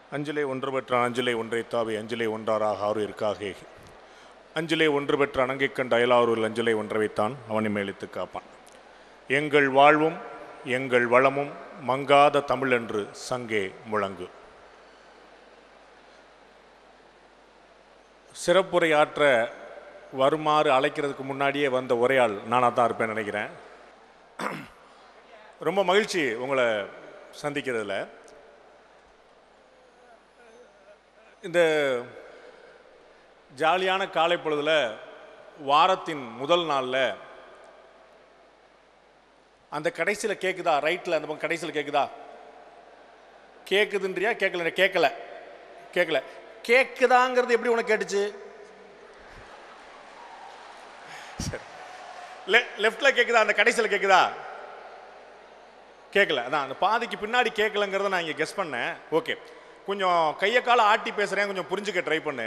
அஞ்சிலே ஒன்று பெற்ற அஞ்சிலே ஒன்றை தாவி அஞ்சிலே ஒன்றாராக ஆறு இருக்காக அஞ்சிலே ஒன்று பெற்ற அணங்கைக் கண்ட அயலாரூரில் அஞ்சிலே ஒன்றை வைத்தான் அவனை மேலித்து காப்பான் எங்கள் வாழ்வும் எங்கள் வளமும் மங்காத தமிழ் என்று சங்கே முழங்கு சிறப்புரை ஆற்ற வருமாறு அழைக்கிறதுக்கு முன்னாடியே வந்த உரையாள் நானாக தான் இருப்பேன் நினைக்கிறேன் ரொம்ப மகிழ்ச்சி உங்களை சந்திக்கிறதுல இந்த ஜாலியான காலை பொழுதுல வாரத்தின் முதல் நாளில் அந்த கடைசியில் கேட்குதா ரைட்டில் அந்த பக்கம் கடைசியில் கேட்குதா கேட்குதுன்றியா கேட்கல கேட்கல கேட்கல கேட்குதாங்கிறது எப்படி உனக்கு கேட்டுச்சு சரி லெஃப்டில் கேட்குதா அந்த கடைசியில் கேட்குதா கேட்கல அதான் அந்த பாதிக்கு பின்னாடி கேட்கலங்கிறத நான் இங்கே கெஸ் பண்ணேன் ஓகே கொஞ்சம் கையை காலை ஆட்டி பேசுகிறேன் கொஞ்சம் புரிஞ்சுக்க ட்ரை பண்ணு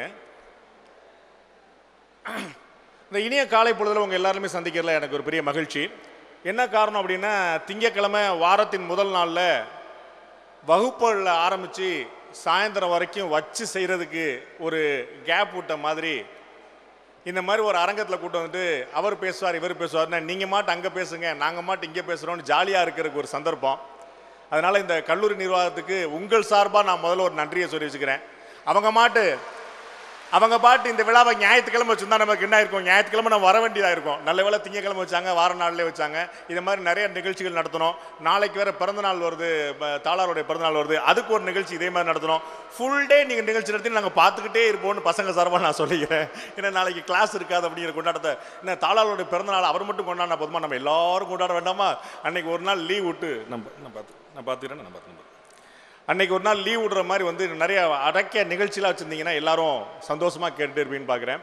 இந்த இனிய காலை பொழுதுல உங்கள் எல்லாருமே சந்திக்கிறதுல எனக்கு ஒரு பெரிய மகிழ்ச்சி என்ன காரணம் அப்படின்னா திங்கக்கிழமை வாரத்தின் முதல் நாளில் வகுப்புகளில் ஆரம்பித்து சாயந்தரம் வரைக்கும் வச்சு செய்கிறதுக்கு ஒரு கேப் விட்ட மாதிரி இந்த மாதிரி ஒரு அரங்கத்தில் கூட்டம் வந்துட்டு அவர் பேசுவார் இவர் பேசுவார்னா நீங்கள் மாட்டு அங்கே பேசுங்க நாங்கள் மாட்டு இங்கே பேசுகிறோம்னு ஜாலியாக இருக்கிறதுக்கு ஒரு சந்தர்ப்பம் அதனால் இந்த கல்லூரி நிர்வாகத்துக்கு உங்கள் சார்பாக நான் முதல்ல ஒரு நன்றியை சொல்லி வச்சுக்கிறேன் அவங்க மாட்டு அவங்க பாட்டு இந்த விழாவை ஞாயிற்றுக்கிழமை வச்சிருந்தா நமக்கு என்ன இருக்கும் ஞாயிற்றுக்கிழமை நம்ம வர வேண்டியதாக இருக்கும் நல்ல வேளை திங்கக்கிழமை வச்சாங்க வார நாள்லேயே வச்சாங்க இது மாதிரி நிறைய நிகழ்ச்சிகள் நடத்தணும் நாளைக்கு வேற பிறந்த நாள் வருது ப- தாளாருடைய பிறந்த நாள் வருது அதுக்கு ஒரு நிகழ்ச்சி இதே மாதிரி நடத்தணும் ஃபுல் டே நீங்கள் நிகழ்ச்சி நடத்தி நாங்கள் பார்த்துக்கிட்டே இருப்போம்னு பசங்க சார்பாக நான் சொல்லிக்கிறேன் ஏன்னா நாளைக்கு கிளாஸ் இருக்காது அப்படிங்கிற கொண்டாட்டத்தை என்ன தாளாருடைய பிறந்த நாள் அவர் மட்டும் கொண்டாடினா போதுமா நம்ம எல்லாரும் கொண்டாட வேண்டாமா அன்னைக்கு ஒரு நாள் லீவ் விட்டு நம்ம நான் பார்த்து நான் பார்த்துக்கிறேன் நான் பார்த்து அன்னைக்கு ஒரு நாள் லீவ் விடுற மாதிரி வந்து நிறைய அடக்கிய நிகழ்ச்சியெலாம் வச்சுருந்தீங்கன்னா எல்லாரும் சந்தோஷமாக கேட்டுட்டு இருப்பீன்னு பார்க்குறேன்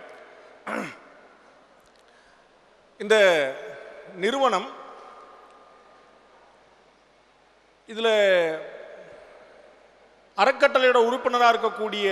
இந்த நிறுவனம் இதில் அறக்கட்டளையோட உறுப்பினராக இருக்கக்கூடிய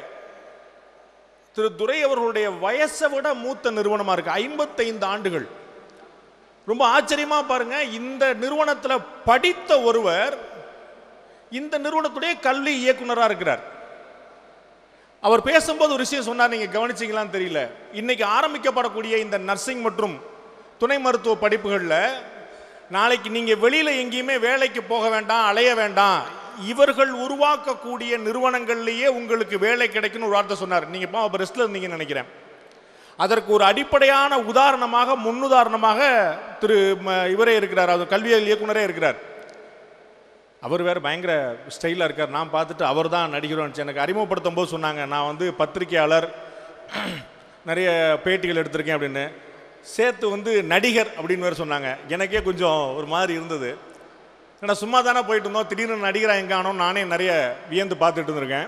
திரு துரை அவர்களுடைய வயசை விட மூத்த நிறுவனமாக இருக்கு ஐம்பத்தைந்து ஆண்டுகள் ரொம்ப ஆச்சரியமா பாருங்க இந்த நிறுவனத்தில் படித்த ஒருவர் இந்த நிறுவனத்துடைய கல்வி இயக்குனராக இருக்கிறார் அவர் பேசும்போது ஒரு விஷயம் சொன்னார் நீங்க கவனிச்சீங்களான்னு தெரியல இன்னைக்கு ஆரம்பிக்கப்படக்கூடிய இந்த நர்சிங் மற்றும் துணை மருத்துவ படிப்புகளில் நாளைக்கு நீங்க வெளியில எங்கேயுமே வேலைக்கு போக வேண்டாம் அலைய வேண்டாம் இவர்கள் உருவாக்கக்கூடிய நிறுவனங்கள்லேயே உங்களுக்கு வேலை கிடைக்குன்னு ஒரு வார்த்தை சொன்னார் நீங்க இப்போ அப்போ ரெஸ்ட்ல இருந்தீங்கன்னு நினைக்கிறேன் அதற்கு ஒரு அடிப்படையான உதாரணமாக முன்னுதாரணமாக திரு ம- இவரே இருக்கிறார் அவர் கல்வியியல் இயக்குனரே இருக்கிறார் அவர் வேறு பயங்கர ஸ்டைலாக இருக்கார் நான் பார்த்துட்டு அவர் தான் நடிகர்னு எனக்கு அறிமுகப்படுத்தும் போது சொன்னாங்க நான் வந்து பத்திரிக்கையாளர் நிறைய பேட்டிகள் எடுத்திருக்கேன் அப்படின்னு சேர்த்து வந்து நடிகர் அப்படின்னு வேறு சொன்னாங்க எனக்கே கொஞ்சம் ஒரு மாதிரி இருந்தது ஏன்னா சும்மா தானே போயிட்டு இருந்தோம் திடீர்னு நடிகராக எங்கே ஆனோம் நானே நிறைய வியந்து பார்த்துட்டு இருந்திருக்கேன்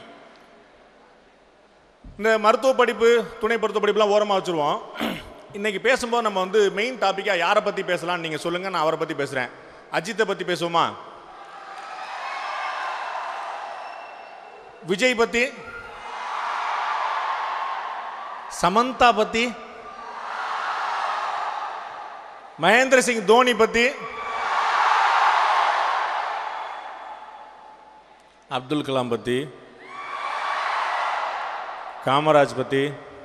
இந்த மருத்துவ படிப்பு துணை மருத்துவ படிப்புலாம் ஓரமாக வச்சுருவோம் இன்னைக்கு பேசும்போது நம்ம வந்து மெயின் டாப்பிக்காக யாரை பற்றி பேசலாம்னு நீங்கள் சொல்லுங்கள் நான் அவரை பற்றி பேசுகிறேன் அஜித்தை பற்றி பேசுவோமா விஜய் பத்தி சமந்தா பத்தி மகேந்திர சிங் தோனி பத்தி அப்துல் கலாம் பத்தி காமராஜ் பத்தி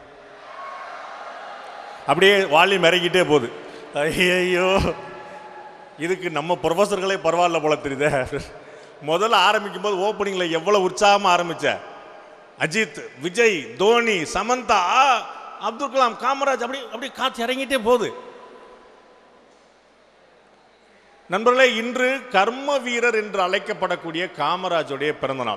அப்படியே வால்யூம் இறங்கிட்டே போகுது ஐயோ இதுக்கு நம்ம ப்ரொஃபஸர்களே பரவாயில்ல போல தெரியுதே முதல்ல ஆரம்பிக்கும் போது ஓப்பனிங்கில் எவ்வளோ உற்சாகமாக ஆரம்பிச்ச அஜித் விஜய் தோனி சமந்தா ஆ, அப்துல் கலாம் காமராஜ் அப்படி அப்படி காற்று இறங்கிட்டே போகுது நண்பர்களே இன்று கர்ம வீரர் என்று அழைக்கப்படக்கூடிய காமராஜுடைய பிறந்தநாள்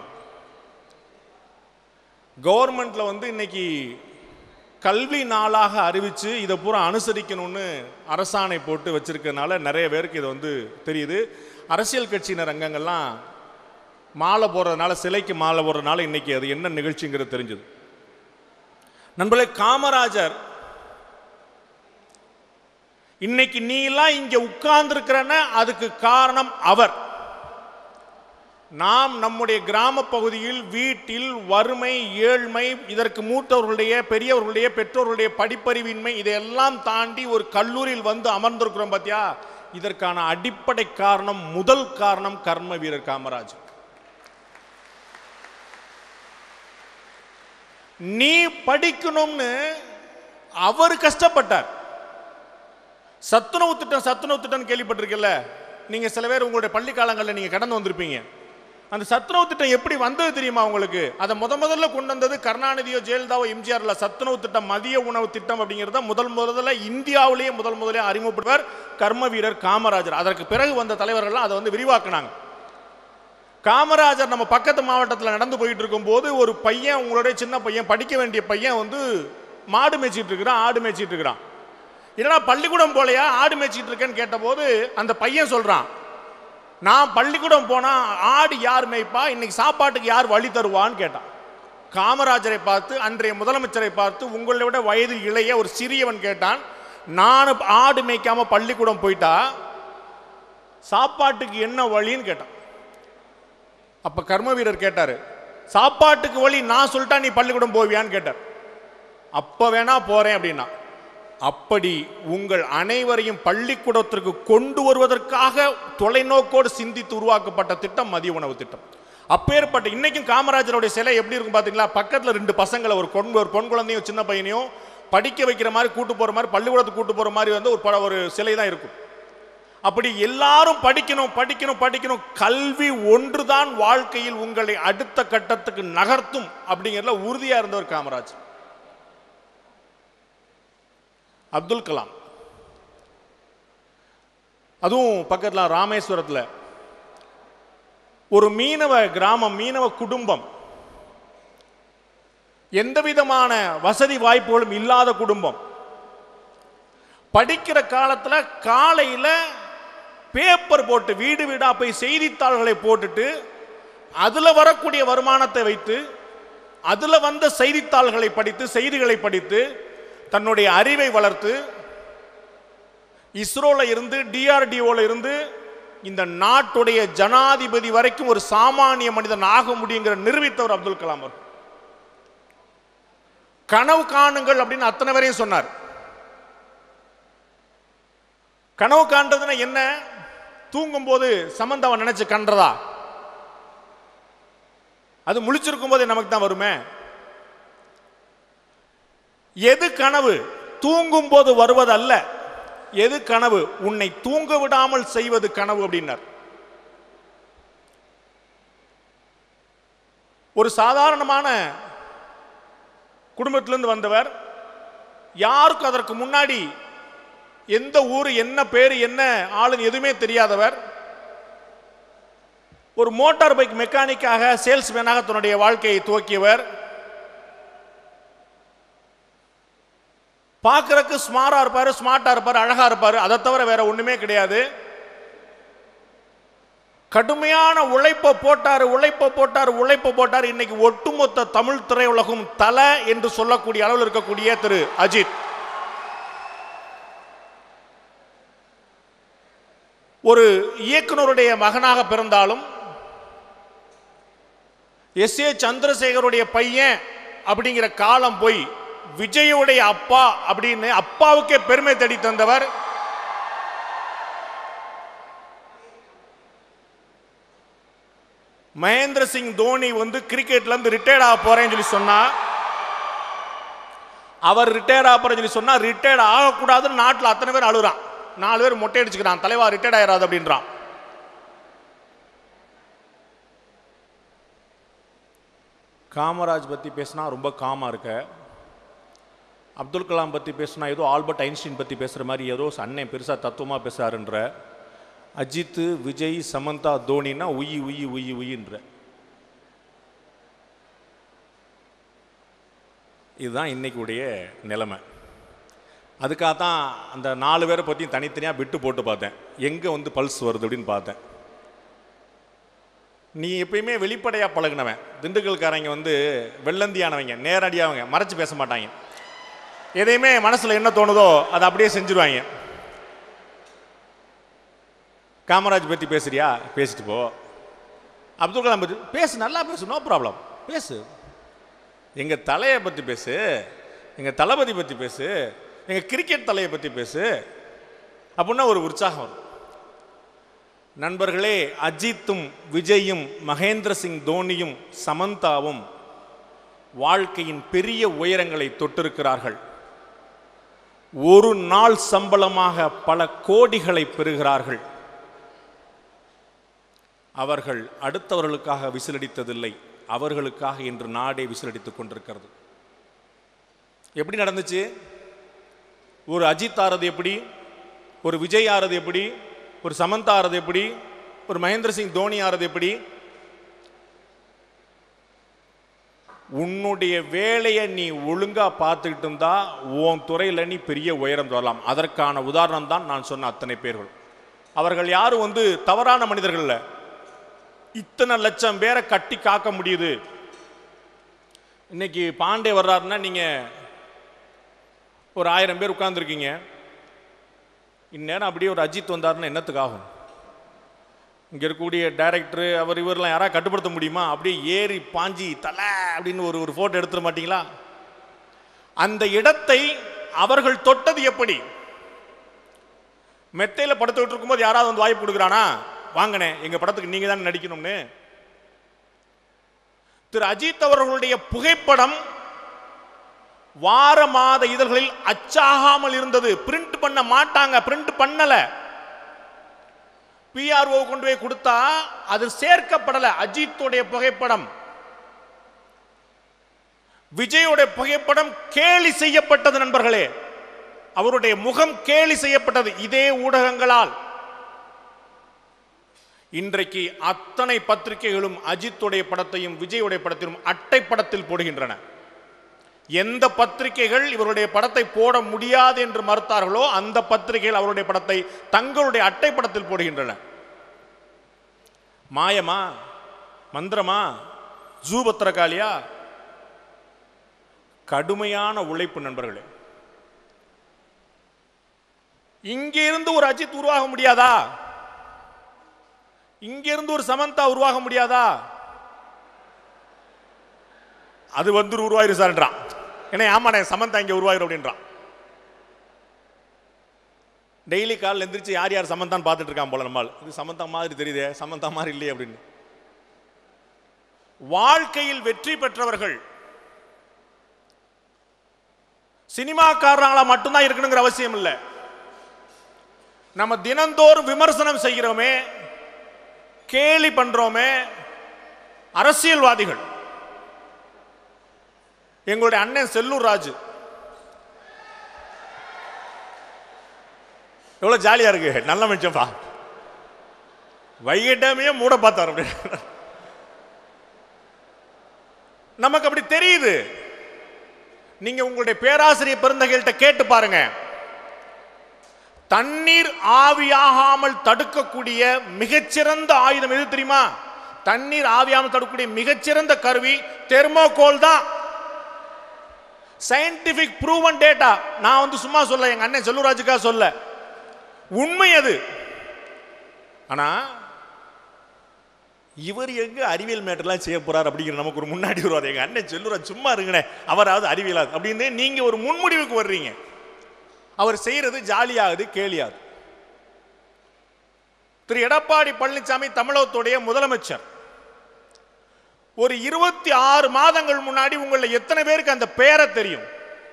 கவர்மெண்ட்ல வந்து இன்னைக்கு கல்வி நாளாக அறிவிச்சு இதை பூரா அனுசரிக்கணும்னு அரசாணை போட்டு வச்சிருக்கறனால நிறைய பேருக்கு இது வந்து தெரியுது அரசியல் கட்சியினர் அங்கங்கள்லாம் மாலை போடுறதுனால சிலைக்கு மாலை போடுறதுனால இன்னைக்கு அது என்ன நிகழ்ச்சிங்கிறது தெரிஞ்சது நண்பர்களே காமராஜர் இன்னைக்கு நீ எல்லாம் இங்க உட்கார்ந்துருக்கிறன அதுக்கு காரணம் அவர் நாம் நம்முடைய கிராம பகுதியில் வீட்டில் வறுமை ஏழ்மை இதற்கு மூத்தவர்களுடைய பெரியவர்களுடைய பெற்றோர்களுடைய படிப்பறிவின்மை இதையெல்லாம் தாண்டி ஒரு கல்லூரியில் வந்து அமர்ந்திருக்கிறோம் பார்த்தியா இதற்கான அடிப்படை காரணம் முதல் காரணம் கர்ம வீரர் காமராஜ் நீ படிக்கணும்னு அவர் கஷ்டப்பட்டார் சத்துணவு திட்டம் சத்துணவு திட்டம் கேள்விப்பட்டிருக்கல நீங்க சில பேர் உங்களுடைய பள்ளி காலங்களில் நீங்க கடந்து வந்திருப்பீங்க அந்த சத்துணவு திட்டம் எப்படி வந்தது தெரியுமா உங்களுக்கு அதை முத முதல்ல கொண்டு வந்தது கருணாநிதியோ ஜெயலலிதாவோ எம்ஜிஆர்ல சத்துணவு திட்டம் மதிய உணவு திட்டம் அப்படிங்கிறத முதல் முதல்ல இந்தியாவிலேயே முதல் முதலே அறிமுகப்படுவார் கர்ம வீரர் காமராஜர் அதற்கு பிறகு வந்த தலைவர்கள்லாம் அதை வந்து விரிவாக்குனாங்க காமராஜர் நம்ம பக்கத்து மாவட்டத்தில் நடந்து போயிட்டு இருக்கும்போது ஒரு பையன் உங்களுடைய சின்ன பையன் படிக்க வேண்டிய பையன் வந்து மாடு மேய்ச்சிட்டு இருக்கிறான் ஆடு மேய்ச்சிட்டு இருக்கிறான் இல்லைனா பள்ளிக்கூடம் போலையா ஆடு மேய்ச்சிட்டு இருக்கேன்னு கேட்டபோது அந்த பையன் சொல்றான் நான் பள்ளிக்கூடம் போனா ஆடு யார் மேய்ப்பா இன்னைக்கு சாப்பாட்டுக்கு யார் வழி தருவான்னு கேட்டான் காமராஜரை பார்த்து அன்றைய முதலமைச்சரை பார்த்து உங்களை விட வயது இளைய ஒரு சிறியவன் கேட்டான் நான் ஆடு மேய்க்காம பள்ளிக்கூடம் போயிட்டா சாப்பாட்டுக்கு என்ன வழின்னு கேட்டான் அப்ப கர்ம வீரர் கேட்டாரு சாப்பாட்டுக்கு வழி நான் சொல்லிட்டா நீ பள்ளிக்கூடம் போவியான்னு கேட்டார் அப்ப வேணா போறேன் அப்படின்னா அப்படி உங்கள் அனைவரையும் பள்ளிக்கூடத்திற்கு கொண்டு வருவதற்காக தொலைநோக்கோடு சிந்தித்து உருவாக்கப்பட்ட திட்டம் மதிய உணவு திட்டம் அப்பேற்பட்ட இன்னைக்கும் காமராஜருடைய சிலை எப்படி இருக்கும் பாத்தீங்களா பக்கத்துல ரெண்டு பசங்களை ஒரு பொன் ஒரு பொன் குழந்தையும் சின்ன பையனையும் படிக்க வைக்கிற மாதிரி கூட்டு போற மாதிரி பள்ளிக்கூடத்துக்கு கூட்டு போற மாதிரி வந்து ஒரு பட ஒரு சிலை தான் இருக்கும் அப்படி எல்லாரும் படிக்கணும் படிக்கணும் படிக்கணும் கல்வி ஒன்றுதான் வாழ்க்கையில் உங்களை அடுத்த கட்டத்துக்கு நகர்த்தும் அப்படிங்கிறதுல உறுதியா இருந்தவர் காமராஜ் அப்துல் கலாம் அதுவும் பக்கத்தில் ராமேஸ்வரத்தில் ஒரு மீனவ கிராமம் மீனவ குடும்பம் எந்த விதமான வசதி வாய்ப்புகளும் இல்லாத குடும்பம் படிக்கிற காலத்துல காலையில பேப்பர் போட்டு வீடு வீடா போய் செய்தித்தாள்களை போட்டுட்டு அதுல வரக்கூடிய வருமானத்தை வைத்து அதுல வந்த செய்தித்தாள்களை படித்து செய்திகளை படித்து தன்னுடைய அறிவை வளர்த்து இஸ்ரோல இருந்து டிஆர்டிஓல இருந்து இந்த நாட்டுடைய ஜனாதிபதி வரைக்கும் ஒரு சாமானிய மனிதன் ஆக முடியுங்கிற நிரூபித்தவர் அப்துல் கலாம் அவர் கனவு காணுங்கள் அப்படின்னு அத்தனை வரையும் சொன்னார் கனவு காண்றதுன்னா என்ன தூங்கும் போது சம்பந்தாவை நினைச்சு கன்றதா அது முழிச்சிருக்கும் போது நமக்கு தான் வருமே எது கனவு தூங்கும் போது வருவது அல்ல எது கனவு உன்னை தூங்க விடாமல் செய்வது கனவு அப்படின்னார் ஒரு சாதாரணமான குடும்பத்திலிருந்து வந்தவர் யாருக்கும் அதற்கு முன்னாடி எந்த ஊர் என்ன பேர் என்ன ஆளுன்னு எதுவுமே தெரியாதவர் ஒரு மோட்டார் பைக் மெக்கானிக்காக சேல்ஸ்மேனாக தன்னுடைய வாழ்க்கையை துவக்கியவர் பார்க்கறதுக்கு ஸ்மாரா இருப்பாரு ஸ்மார்ட்டா இருப்பாரு அழகா இருப்பாரு அதை தவிர வேற ஒண்ணுமே கிடையாது கடுமையான உழைப்பை போட்டாரு உழைப்பை போட்டாரு உழைப்பை போட்டாரு இன்னைக்கு ஒட்டுமொத்த தமிழ் திரையுலகம் தலை என்று சொல்லக்கூடிய அளவில் இருக்கக்கூடிய திரு அஜித் ஒரு இயக்குனருடைய மகனாக பிறந்தாலும் எஸ் ஏ சந்திரசேகருடைய பையன் அப்படிங்கிற காலம் போய் விஜயுடைய அப்பா அப்படின்னு அப்பாவுக்கே பெருமை தேடி தந்தவர் மகேந்திர சிங் தோனி வந்து கிரிக்கெட்ல இருந்து ரிட்டையர்ட் ஆக போறேன்னு சொல்லி சொன்னா அவர் ரிட்டையர் ஆக போறேன்னு சொல்லி சொன்னா ரிட்டையர்ட் ஆகக்கூடாதுன்னு நாட்டில் அத்தனை பேர் அழுறான் நாலு பேர் மொட்டை அடிச்சுக்கிறான் தலைவா ரிட்டையர்ட் ஆயிராது அப்படின்றான் காமராஜ் பத்தி பேசினா ரொம்ப காமா இருக்க அப்துல் கலாம் பற்றி பேசுனா ஏதோ ஆல்பர்ட் ஐன்ஸ்டீன் பற்றி பேசுகிற மாதிரி ஏதோ அண்ணன் பெருசாக தத்துவமாக பேசுகிறாருன்ற அஜித் விஜய் சமந்தா தோனின்னா உயி உயி உயி உயின்ற இதுதான் இன்னைக்குடைய நிலைமை அதுக்காக தான் அந்த நாலு பேரை பற்றியும் தனித்தனியாக விட்டு போட்டு பார்த்தேன் எங்கே வந்து பல்ஸ் வருது அப்படின்னு பார்த்தேன் நீ எப்பயுமே வெளிப்படையாக பழகுனவன் திண்டுக்கல்காரங்க வந்து வெள்ளந்தியானவங்க நேரடியானவங்க மறைச்சு பேச மாட்டாங்க எதையுமே மனசுல என்ன தோணுதோ அதை அப்படியே செஞ்சுருவாங்க காமராஜ் பத்தி பேசுறியா பேசிட்டு போ அப்துல் கலாம் பத்தி பேசு நல்லா பேசு நோ ப்ராப்ளம் பேசு எங்க தலையை பத்தி பேசு எங்க தளபதி பத்தி பேசு எங்க கிரிக்கெட் தலையை பத்தி பேசு அப்படின்னா ஒரு உற்சாகம் வரும் நண்பர்களே அஜித்தும் விஜயும் மகேந்திர சிங் தோனியும் சமந்தாவும் வாழ்க்கையின் பெரிய உயரங்களை தொட்டிருக்கிறார்கள் ஒரு நாள் சம்பளமாக பல கோடிகளை பெறுகிறார்கள் அவர்கள் அடுத்தவர்களுக்காக விசிலடித்ததில்லை அவர்களுக்காக இன்று நாடே விசிலடித்துக் கொண்டிருக்கிறது எப்படி நடந்துச்சு ஒரு அஜித் ஆறது எப்படி ஒரு விஜய் ஆறது எப்படி ஒரு சமந்தா ஆறது எப்படி ஒரு மகேந்திர சிங் தோனி ஆறது எப்படி உன்னுடைய வேலையை நீ ஒழுங்கா பார்த்துக்கிட்டு இருந்தா உன் துறையில நீ பெரிய உயரம் வரலாம் அதற்கான உதாரணம் தான் நான் சொன்ன அத்தனை பேர்கள் அவர்கள் யாரும் வந்து தவறான மனிதர்கள் இல்ல இத்தனை லட்சம் பேரை கட்டி காக்க முடியுது இன்னைக்கு பாண்டே வர்றாருன்னா நீங்க ஒரு ஆயிரம் பேர் உட்கார்ந்துருக்கீங்க இந்நேரம் அப்படியே ஒரு அஜித் வந்தாருன்னா என்னத்துக்காகும் இங்க இருக்கக்கூடிய டைரக்டர் அவர் இவரெல்லாம் யாராவது கட்டுப்படுத்த முடியுமா அப்படியே ஏறி பாஞ்சி தலை அப்படின்னு ஒரு ஒரு போட்டோ எடுத்துட மாட்டீங்களா அந்த இடத்தை அவர்கள் தொட்டது எப்படி மெத்தையில படுத்துக்கிட்டு இருக்கும்போது யாராவது வந்து வாய்ப்பு கொடுக்குறானா வாங்கண்ணே எங்க படத்துக்கு நீங்க தான் நடிக்கணும்னு திரு அஜித் அவர்களுடைய புகைப்படம் வார மாத இதழ்களில் அச்சாகாமல் இருந்தது பிரிண்ட் பண்ண மாட்டாங்க பிரிண்ட் பண்ணல பிஆர்ஓ கொண்டு போய் கொடுத்தா அது சேர்க்கப்படல அஜித்துடைய புகைப்படம் விஜயோடைய புகைப்படம் கேலி செய்யப்பட்டது நண்பர்களே அவருடைய முகம் கேலி செய்யப்பட்டது இதே ஊடகங்களால் இன்றைக்கு அத்தனை பத்திரிகைகளும் அஜித்துடைய படத்தையும் விஜயுடைய படத்தையும் அட்டை படத்தில் போடுகின்றன எந்த பத்திரிகைகள் இவருடைய படத்தை போட முடியாது என்று மறுத்தார்களோ அந்த பத்திரிகைகள் அவருடைய படத்தை தங்களுடைய அட்டை படத்தில் போடுகின்றன மாயமா மந்திரமா ஜூபத்திரகாலியா கடுமையான உழைப்பு நண்பர்களே இங்கிருந்து ஒரு அஜித் உருவாக முடியாதா இங்கிருந்து ஒரு சமந்தா உருவாக முடியாதா அது வந்து உருவாயிரு சார்ன்றான் ஏன்னா ஆமாண்ணே சமந்தா இங்க உருவாயிரும் அப்படின்றான் டெய்லி காலையில் எந்திரிச்சு யார் யார் சமந்தான்னு பார்த்துட்டு இருக்கான் போல நம்மால் இது சமந்தா மாதிரி தெரியுதே சமந்தா மாதிரி இல்லையே அப்படின்னு வாழ்க்கையில் வெற்றி பெற்றவர்கள் சினிமாக்காரங்களா மட்டும்தான் இருக்கணுங்கிற அவசியம் இல்லை நம்ம தினந்தோறும் விமர்சனம் செய்கிறோமே கேலி பண்றோமே அரசியல்வாதிகள் எங்களுடைய அண்ணன் செல்லூர் ராஜு எவ்வளவு ஜாலியா இருக்கு நல்ல மனுஷன்ப்பா வைகிட்டமே மூட பார்த்தார் அப்படி நமக்கு அப்படி தெரியுது நீங்க உங்களுடைய பேராசிரியர் பெருந்தகைகள்கிட்ட கேட்டு பாருங்க தண்ணீர் ஆவியாகாமல் தடுக்கக்கூடிய மிகச்சிறந்த ஆயுதம் எது தெரியுமா தண்ணீர் ஆவியாமல் தடுக்கக்கூடிய மிகச்சிறந்த கருவி தெர்மோகோல் தான் சயின்டிபிக் ப்ரூவன் டேட்டா நான் வந்து சும்மா சொல்ல எங்க அண்ணன் செல்லூராஜுக்கா சொல்ல உண்மை அது ஆனா இவர் எங்க அறிவியல் மேட்டர்லாம் செய்ய போறார் அப்படிங்கிற நமக்கு ஒரு முன்னாடி வருவார் எங்க அண்ணன் செல்லுறார் சும்மா இருங்கண்ணே அவராவது அறிவியலாது அப்படின்னு நீங்க ஒரு முன்முடிவுக்கு வர்றீங்க அவர் செய்யறது ஜாலியாகுது கேலியாகுது திரு எடப்பாடி பழனிசாமி தமிழகத்துடைய முதலமைச்சர் ஒரு இருபத்தி ஆறு மாதங்கள் முன்னாடி உங்களை எத்தனை பேருக்கு அந்த பெயரை தெரியும்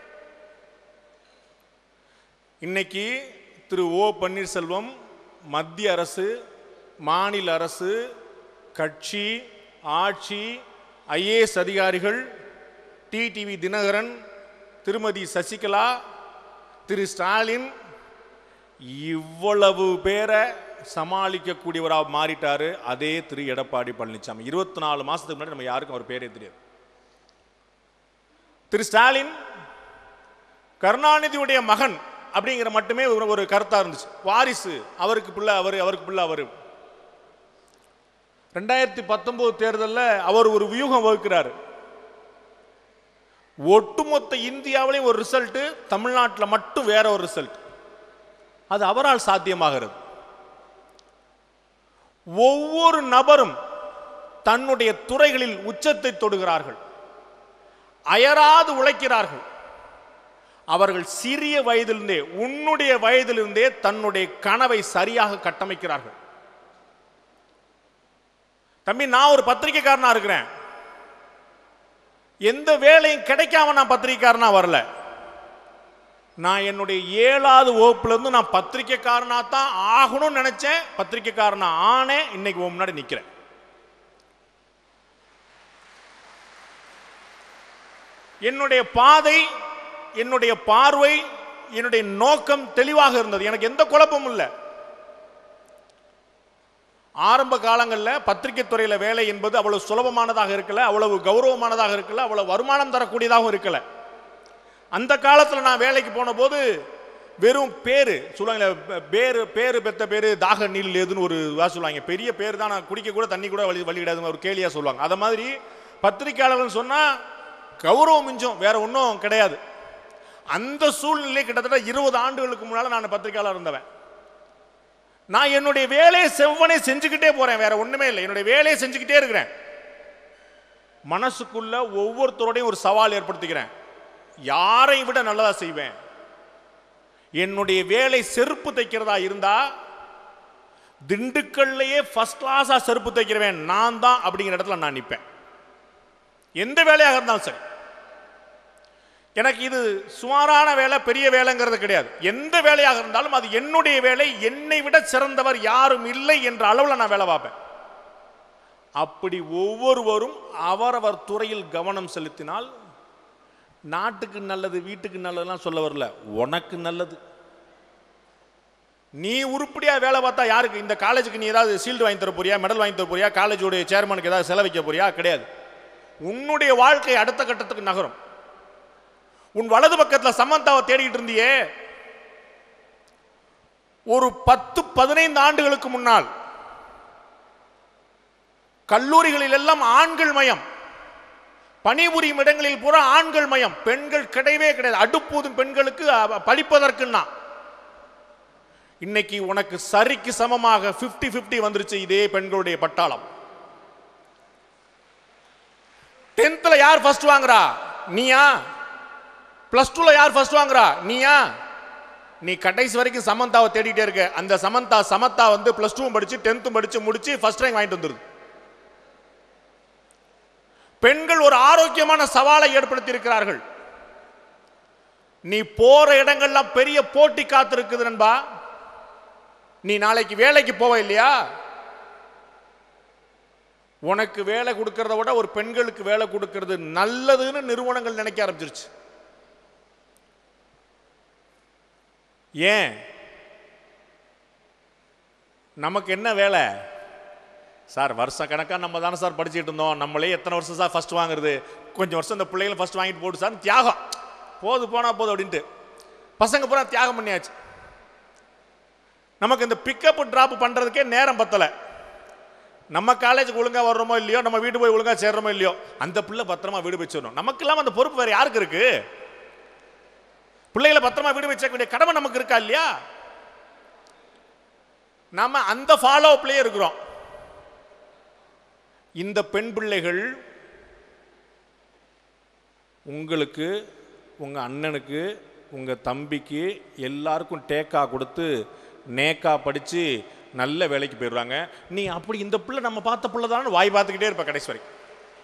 இன்னைக்கு திரு ஓ பன்னீர்செல்வம் மத்திய அரசு மாநில அரசு கட்சி ஆட்சி ஐஏஎஸ் அதிகாரிகள் டிடிவி தினகரன் திருமதி சசிகலா திரு ஸ்டாலின் இவ்வளவு பேரை சமாளிக்கக்கூடியவராக மாறிட்டாரு அதே திரு எடப்பாடி பழனிசாமி இருபத்தி நாலு மாசத்துக்கு முன்னாடி நம்ம யாருக்கும் அவர் பேரே தெரியாது திரு ஸ்டாலின் கருணாநிதியுடைய மகன் அப்படிங்கிற மட்டுமே ஒரு ஒரு கருத்தா இருந்துச்சு வாரிசு அவருக்கு பிள்ளை அவர் அவருக்கு பிள்ளை அவர் ரெண்டாயிரத்தி பத்தொன்பது தேர்தலில் அவர் ஒரு வியூகம் வகுக்கிறார் ஒட்டுமொத்த இந்தியாவிலையும் ஒரு ரிசல்ட் தமிழ்நாட்டில் மட்டும் வேற ஒரு ரிசல்ட் அது அவரால் சாத்தியமாகிறது ஒவ்வொரு நபரும் தன்னுடைய துறைகளில் உச்சத்தை தொடுகிறார்கள் அயராது உழைக்கிறார்கள் அவர்கள் சிறிய வயதிலிருந்தே உன்னுடைய வயதிலிருந்தே தன்னுடைய கனவை சரியாக கட்டமைக்கிறார்கள் தம்பி நான் ஒரு பத்திரிக்கைக்காரனா இருக்கிறேன் எந்த வேலையும் கிடைக்காம நான் பத்திரிக்கைக்காரனா வரல நான் என்னுடைய ஏழாவது வகுப்புல இருந்து நான் பத்திரிக்கைக்காரனா தான் ஆகணும்னு நினைச்சேன் பத்திரிக்கைக்காரனா ஆனேன் இன்னைக்கு உன் முன்னாடி நிக்கிறேன் என்னுடைய பாதை என்னுடைய பார்வை என்னுடைய நோக்கம் தெளிவாக இருந்தது எனக்கு எந்த குழப்பமும் இல்லை ஆரம்ப காலங்களில் பத்திரிகை துறையில் வேலை என்பது அவ்வளவு சுலபமானதாக இருக்கல அவ்வளவு கௌரவமானதாக இருக்கல அவ்வளவு வருமானம் தரக்கூடியதாகவும் இருக்கல அந்த காலத்தில் நான் வேலைக்கு போன போது வெறும் பேரு சொல்லுவாங்க பேரு பேரு பெத்த பேரு தாக நீல் ஏதுன்னு ஒரு வா சொல்லுவாங்க பெரிய பேர் தான் நான் குடிக்க கூட தண்ணி கூட வழி வழிவிடாதுன்னு ஒரு கேலியா சொல்லுவாங்க அதை மாதிரி பத்திரிக்கையாளர்கள் சொன்னா கௌரவம் மிஞ்சம் வேற ஒன்றும் கிடையாது அந்த சூழ்நிலை கிட்டத்தட்ட இருபது ஆண்டுகளுக்கு முன்னால நான் பத்திரிக்கையாளர் இருந்தவன் நான் என்னுடைய வேலையை செவ்வனே செஞ்சுக்கிட்டே போறேன் வேற ஒண்ணுமே இல்லை என்னுடைய வேலையை செஞ்சுக்கிட்டே இருக்கிறேன் மனசுக்குள்ள ஒவ்வொருத்தரோடையும் ஒரு சவால் ஏற்படுத்திக்கிறேன் யாரை விட நல்லதா செய்வேன் என்னுடைய வேலை செருப்பு தைக்கிறதா இருந்தா திண்டுக்கல்லையே ஃபர்ஸ்ட் கிளாஸா செருப்பு தைக்கிறவன் நான் தான் அப்படிங்கிற இடத்துல நான் நிற்பேன் எந்த வேலையாக இருந்தாலும் சரி எனக்கு இது சுமாரான வேலை பெரிய வேலைங்கிறது கிடையாது எந்த வேலையாக இருந்தாலும் அது என்னுடைய வேலை என்னை விட சிறந்தவர் யாரும் இல்லை என்ற அளவில் நான் வேலை பார்ப்பேன் அப்படி ஒவ்வொருவரும் அவரவர் துறையில் கவனம் செலுத்தினால் நாட்டுக்கு நல்லது வீட்டுக்கு நல்லதுலாம் சொல்ல வரல உனக்கு நல்லது நீ உருப்படியா வேலை பார்த்தா யாருக்கு இந்த காலேஜுக்கு நீ ஏதாவது சீல்டு வாங்கி தர போறியா மெடல் வாங்கி தர போறியா காலேஜோடைய சேர்மனுக்கு ஏதாவது செலவைக்க போறியா கிடையாது உன்னுடைய வாழ்க்கை அடுத்த கட்டத்துக்கு நகரும் உன் வலது பக்கத்தில் சமந்தாவை தேடிட்டு இருந்தியே ஒரு பத்து பதினைந்து ஆண்டுகளுக்கு முன்னால் கல்லூரிகளில் எல்லாம் ஆண்கள் மயம் பணிபுரியும் இடங்களில் பூரா ஆண்கள் மயம் பெண்கள் கிடையவே கிடையாது அடுப்பூதும் பெண்களுக்கு அ- படிப்பதற்குன்னா இன்னைக்கு உனக்கு சரிக்கு சமமாக 50 50 வந்துருச்சு இதே பெண்களுடைய பட்டாளம் டென்த்ல யார் ஃபர்ஸ்ட் வாங்குறா நீயா பிளஸ் டூல யார் ஃபர்ஸ்ட் வாங்குறா நீயா நீ கடைசி வரைக்கும் சமந்தாவை தேடிட்டே இருக்க அந்த சமந்தா சமத்தா வந்து பிளஸ் டூவும் படிச்சு டென்த்தும் படிச்சு முடிச்சு ஃபர்ஸ்ட் ரேங்க் வாங்கிட்டு வந்துருது பெண்கள் ஒரு ஆரோக்கியமான சவாலை ஏற்படுத்தி இருக்கிறார்கள் நீ போற இடங்கள்லாம் பெரிய போட்டி காத்திருக்குது நண்பா நீ நாளைக்கு வேலைக்கு போவ இல்லையா உனக்கு வேலை கொடுக்கறத விட ஒரு பெண்களுக்கு வேலை கொடுக்கறது நல்லதுன்னு நிறுவனங்கள் நினைக்க ஆரம்பிச்சிருச்சு ஏன் நமக்கு என்ன வேலை சார் வருஷ கணக்காக நம்ம தானே சார் படிச்சுட்டு இருந்தோம் நம்மளே எத்தனை வருஷம் சார் ஃபர்ஸ்ட் வாங்குறது கொஞ்சம் வருஷம் இந்த பிள்ளைகளை ஃபர்ஸ்ட் வாங்கிட்டு போட்டு சார் தியாகம் போது போனா போதும் அப்படின்ட்டு பசங்க பூரா தியாகம் பண்ணியாச்சு நமக்கு இந்த பிக்கப் டிராப் பண்றதுக்கே நேரம் பத்தல நம்ம காலேஜுக்கு ஒழுங்கா வர்றோமோ இல்லையோ நம்ம வீடு போய் ஒழுங்கா சேர்றோமோ இல்லையோ அந்த பிள்ளை பத்திரமா வீடு போய் சேரணும் நமக்கு இல்லாம அந்த பொறுப்பு வேற யாருக்கு இருக்கு பிள்ளைகளை பத்திரமா வீடு போய் சேர்க்க வேண்டிய கடமை நமக்கு இருக்கா இல்லையா நாம அந்த ஃபாலோ அப்லயே இருக்கிறோம் இந்த பெண் பிள்ளைகள் உங்களுக்கு உங்க அண்ணனுக்கு உங்க தம்பிக்கு எல்லாருக்கும் டேக்கா கொடுத்து நேக்கா படிச்சு நல்ல வேலைக்கு போயிடுறாங்க நீ அப்படி இந்த பிள்ளை நம்ம பார்த்த பிள்ளை தான் வாய் பார்த்துக்கிட்டே இருப்ப கடைசி வரைக்கும்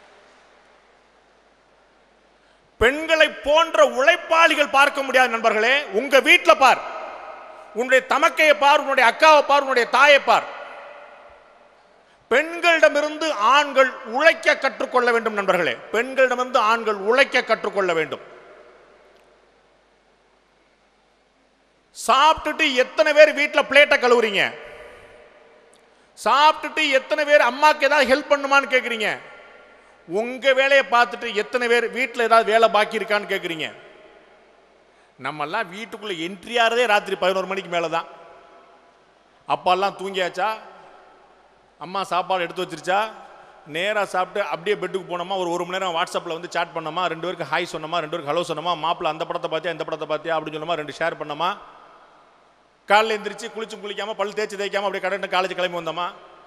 பெண்களை போன்ற உழைப்பாளிகள் பார்க்க முடியாது நண்பர்களே உங்க வீட்டுல பார் உன்னுடைய தமக்கையை பார் உன்னுடைய அக்காவை பார் உன்னுடைய தாயை பார் பெண்களிடமிருந்து ஆண்கள் உழைக்க கற்றுக்கொள்ள வேண்டும் நண்பர்களே பெண்களிடமிருந்து ஆண்கள் உழைக்க கற்றுக்கொள்ள வேண்டும் சாப்பிட்டுட்டு எத்தனை பேர் வீட்டில் பிளேட்டை கழுவுறீங்க சாப்பிட்டுட்டு எத்தனை பேர் அம்மாக்கு ஏதாவது ஹெல்ப் பண்ணுமான்னு கேட்குறீங்க உங்க வேலையை பார்த்துட்டு எத்தனை பேர் வீட்டில் ஏதாவது வேலை பாக்கி இருக்கான்னு கேட்குறீங்க நம்மெல்லாம் வீட்டுக்குள்ள என்ட்ரி ஆறதே ராத்திரி பதினோரு மணிக்கு மேலே தான் அப்பாலாம் தூங்கியாச்சா அம்மா சாப்பாடு எடுத்து வச்சிருச்சா நேராக சாப்பிட்டு அப்படியே பெட்டுக்கு போனோமா ஒரு ஒரு மணி நேரம் வாட்ஸ்அப்பில் வந்து சாட் பண்ணோமா ரெண்டு பேருக்கு ஹாய் சொன்னோமா ரெண்டு பேருக்கு ஹலோ சொன்னோமா மாப்பிள்ள அந்த படத்தை பார்த்தியா இந்த படத்தை பார்த்தியா அப்படின்னு சொன்னோமா ரெண்டு ஷேர் பண்ணோமா காலைல எந்திரிச்சு குளிச்சு குளிக்காம பல் தேய்ச்சி தேய்க்காம அப்படியே கடை காலேஜ் கிளம்பி வந்தோமா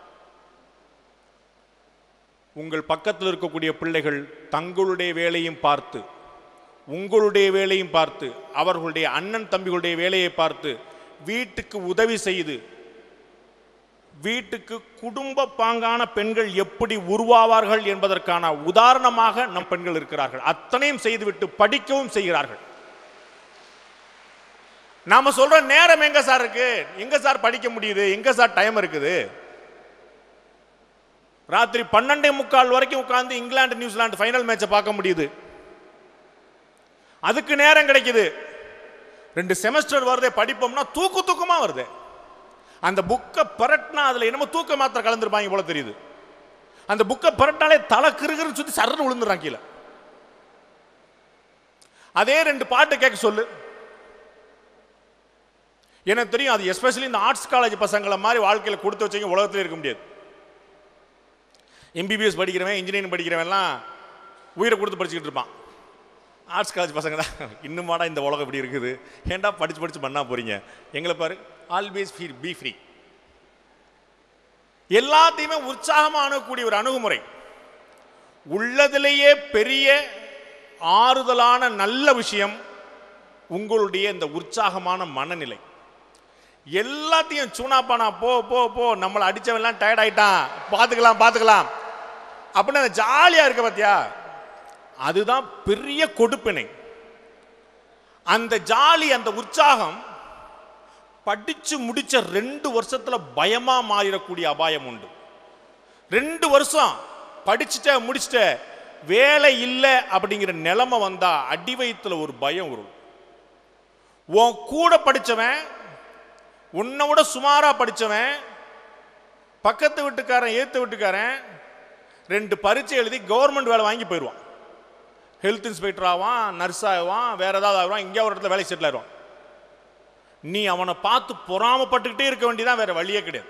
உங்கள் பக்கத்தில் இருக்கக்கூடிய பிள்ளைகள் தங்களுடைய வேலையும் பார்த்து உங்களுடைய வேலையும் பார்த்து அவர்களுடைய அண்ணன் தம்பிகளுடைய வேலையை பார்த்து வீட்டுக்கு உதவி செய்து வீட்டுக்கு குடும்ப பாங்கான பெண்கள் எப்படி உருவாவார்கள் என்பதற்கான உதாரணமாக நம் பெண்கள் இருக்கிறார்கள் அத்தனையும் செய்துவிட்டு படிக்கவும் செய்கிறார்கள் நாம சொல்ற நேரம் எங்க சார் இருக்கு எங்க சார் படிக்க முடியுது எங்க சார் டைம் இருக்குது ராத்திரி பன்னெண்டே முக்கால் வரைக்கும் உட்கார்ந்து இங்கிலாந்து நியூசிலாந்து ஃபைனல் மேட்சை பார்க்க முடியுது அதுக்கு நேரம் கிடைக்குது ரெண்டு செமஸ்டர் வருதே படிப்போம்னா தூக்கு தூக்கமா வருது அந்த புக்கை பரட்டினா அதுல என்னமோ தூக்க மாத்திரை கலந்துருப்பாங்க போல தெரியுது அந்த புக்கை பரட்டினாலே தலை கிருகிருன்னு சுத்தி சரன்னு விழுந்துறான் கீழே அதே ரெண்டு பாட்டு கேட்க சொல்லு எனக்கு தெரியும் அது எஸ்பெஷலி இந்த ஆர்ட்ஸ் காலேஜ் பசங்களை மாதிரி வாழ்க்கையில் கொடுத்து வச்சவங்க உலகத்தில் இருக்க முடியாது எம்பிபிஎஸ் படிக்கிறவன் இன்ஜினியரிங் படிக்கிறவன்லாம் உயிரை கொடுத்து படிச்சுக்கிட்டு இருப்பான் ஆர்ட்ஸ் காலேஜ் பசங்க தான் இன்னுமாடா இந்த உலகம் இப்படி இருக்குது ஏன்டா படிச்சு படிச்சு பண்ணா போறீங்க எங்களை பாரு ஆல்வேஸ் ஃபீல் பி ஃப்ரீ எல்லாத்தையுமே உற்சாகமாக அணுகக்கூடிய ஒரு அணுகுமுறை உள்ளதிலேயே பெரிய ஆறுதலான நல்ல விஷயம் உங்களுடைய இந்த உற்சாகமான மனநிலை எல்லாத்தையும் சூனாப்பானா போ போ போ நம்மளை அடிச்சவன்லாம் டயர்ட் ஆயிட்டான் பார்த்துக்கலாம் பார்த்துக்கலாம் அப்படின்னு அந்த ஜாலியாக இருக்க பார்த்தியா அதுதான் பெரிய கொடுப்பினை அந்த ஜாலி அந்த உற்சாகம் படிச்சு முடிச்ச ரெண்டு வருஷத்துல பயமா மாறிடக்கூடிய அபாயம் உண்டு ரெண்டு வருஷம் படிச்சுட்ட முடிச்சிட்ட வேலை இல்லை அப்படிங்கிற நிலைமை வந்தா அடி வயித்துல ஒரு பயம் வரும் உன் கூட படிச்சவன் உன்னை விட சுமாரா படிச்சவன் பக்கத்து வீட்டுக்காரன் ஏத்து வீட்டுக்காரன் ரெண்டு பரீட்சை எழுதி கவர்மெண்ட் வேலை வாங்கி போயிடுவான் ஹெல்த் இன்ஸ்பெக்டர் ஆவான் நர்ஸ் ஆவான் வேற ஏதாவது ஆவான் இங்கே ஒரு இடத்துல வேலை செட்டில் ஆயிடுவான் நீ அவனை பார்த்து பொறாமப்பட்டுக்கிட்டே இருக்க வேண்டியதான் வேற வழியே கிடையாது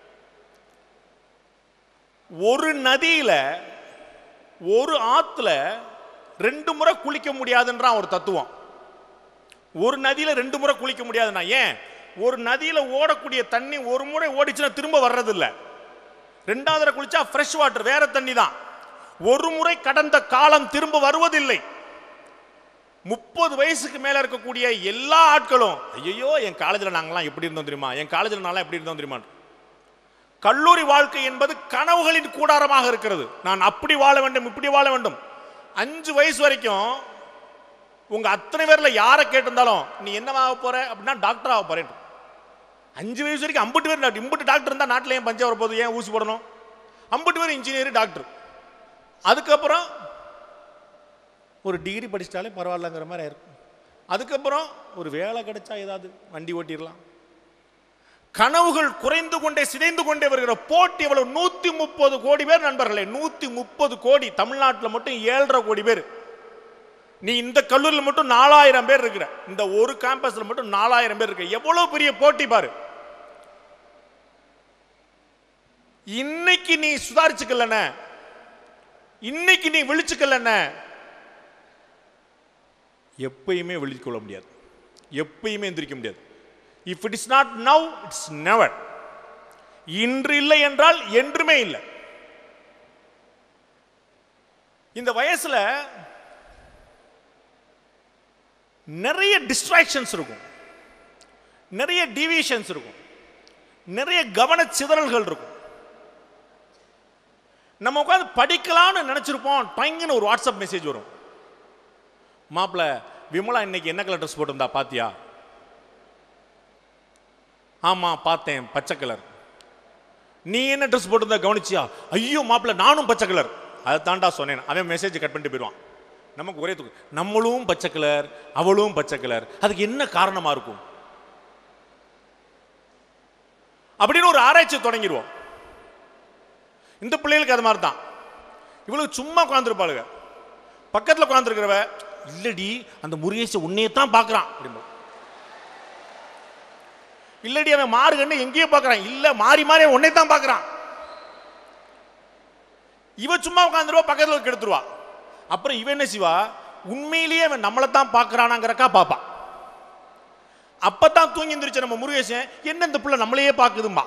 ஒரு நதியில ஒரு ஆத்துல ரெண்டு முறை குளிக்க முடியாதுன்றான் ஒரு தத்துவம் ஒரு நதியில ரெண்டு முறை குளிக்க முடியாதுன்னா ஏன் ஒரு நதியில ஓடக்கூடிய தண்ணி ஒரு முறை ஓடிச்சுன்னா திரும்ப வர்றதில்ல ரெண்டாவது தடவை குளிச்சா ஃப்ரெஷ் வாட்டர் வேற தண்ணி தான் ஒரு முறை கடந்த காலம் திரும்ப வருவதில்லை முப்பது வயசுக்கு மேல இருக்கக்கூடிய எல்லா ஆட்களும் ஐயோ என் காலேஜில் நாங்களாம் எப்படி இருந்தோம் தெரியுமா என் காலேஜில் நான்லாம் எப்படி இருந்தோம் தெரியுமா கல்லூரி வாழ்க்கை என்பது கனவுகளின் கூடாரமாக இருக்கிறது நான் அப்படி வாழ வேண்டும் இப்படி வாழ வேண்டும் அஞ்சு வயசு வரைக்கும் உங்க அத்தனை பேர்ல யாரை கேட்டிருந்தாலும் நீ என்னவாக போற அப்படின்னா டாக்டர் ஆக போறேன் அஞ்சு வயசு வரைக்கும் அம்பட்டு பேர் டாக்டர் இம்பட்டு டாக்டர் இருந்தால் நாட்டில் ஏன் பஞ்சம் வரப்போகுது ஏன் ஊசி போடணும் அம்பட்டு பேர் இன்ஜினியர் டாக்டர் அதுக்கப்புறம் ஒரு டிகிரி படிச்சிட்டாலே பரவாயில்லங்கிற மாதிரி இருக்கும் அதுக்கப்புறம் ஒரு வேலை கிடைச்சா ஏதாவது வண்டி ஓட்டிடலாம் கனவுகள் குறைந்து கொண்டே சிதைந்து கொண்டே வருகிற போட்டி எவ்வளவு நூத்தி முப்பது கோடி பேர் நண்பர்களே நூத்தி முப்பது கோடி தமிழ்நாட்டில் மட்டும் ஏழரை கோடி பேர் நீ இந்த கல்லூரியில் மட்டும் நாலாயிரம் பேர் இருக்கிற இந்த ஒரு கேம்பஸ்ல மட்டும் நாலாயிரம் பேர் இருக்க எவ்வளவு பெரிய போட்டி பாரு இன்னைக்கு நீ சுதாரிச்சுக்கலன இன்னைக்கு நீ விழிச்சுக்கலன எப்பயுமே விழித்து கொள்ள முடியாது எப்பயுமே எந்திரிக்க முடியாது if it is not now it's never இன்று இல்லை என்றால் என்றுமே இல்லை இந்த வயசுல நிறைய டிஸ்ட்ராக்ஷன்ஸ் இருக்கும் நிறைய டிவிஷன்ஸ் இருக்கும் நிறைய கவன சிதறல்கள் இருக்கும் நம்ம உட்காந்து படிக்கலாம்னு நினைச்சிருப்போம் டைங்குன்னு ஒரு வாட்ஸ்அப் மெசேஜ் வரும் மாப்பிள்ள விமலா இன்னைக்கு என்ன கலர் ட்ரெஸ் போட்டிருந்தா பாத்தியா ஆமா பார்த்தேன் பச்சை கலர் நீ என்ன ட்ரெஸ் போட்டிருந்தா கவனிச்சியா ஐயோ மாப்பிள்ள நானும் பச்சை கலர் அதை தாண்டா சொன்னேன் அவன் மெசேஜ் கட் பண்ணிட்டு போயிடுவான் நமக்கு ஒரே தூக்கு நம்மளும் பச்சை கலர் அவளும் பச்சை கலர் அதுக்கு என்ன காரணமா இருக்கும் அப்படின்னு ஒரு ஆராய்ச்சி தொடங்கிடுவோம் இந்த பிள்ளைகளுக்கு அது மாதிரி தான் இவளுக்கு சும்மா உட்காந்துருப்பாளுங்க பக்கத்தில் உட்காந்துருக்கிறவ இல்லடி அந்த முருகேச உன்னையே தான் பார்க்குறான் அப்படிம்பா இல்லடி அவன் மாறு கண்ணு எங்கேயோ பார்க்குறான் இல்ல மாறி மாறி உன்னை தான் பார்க்குறான் இவ சும்மா உட்காந்துருவா பக்கத்தில் கெடுத்துருவா அப்புறம் இவன் என்ன செய்வா உண்மையிலேயே அவன் நம்மளை தான் பார்க்குறானாங்கிறக்கா பார்ப்பான் அப்பதான் தூங்கி எந்திரிச்ச நம்ம முருகேசன் என்ன இந்த பிள்ளை நம்மளையே பார்க்குதும்பா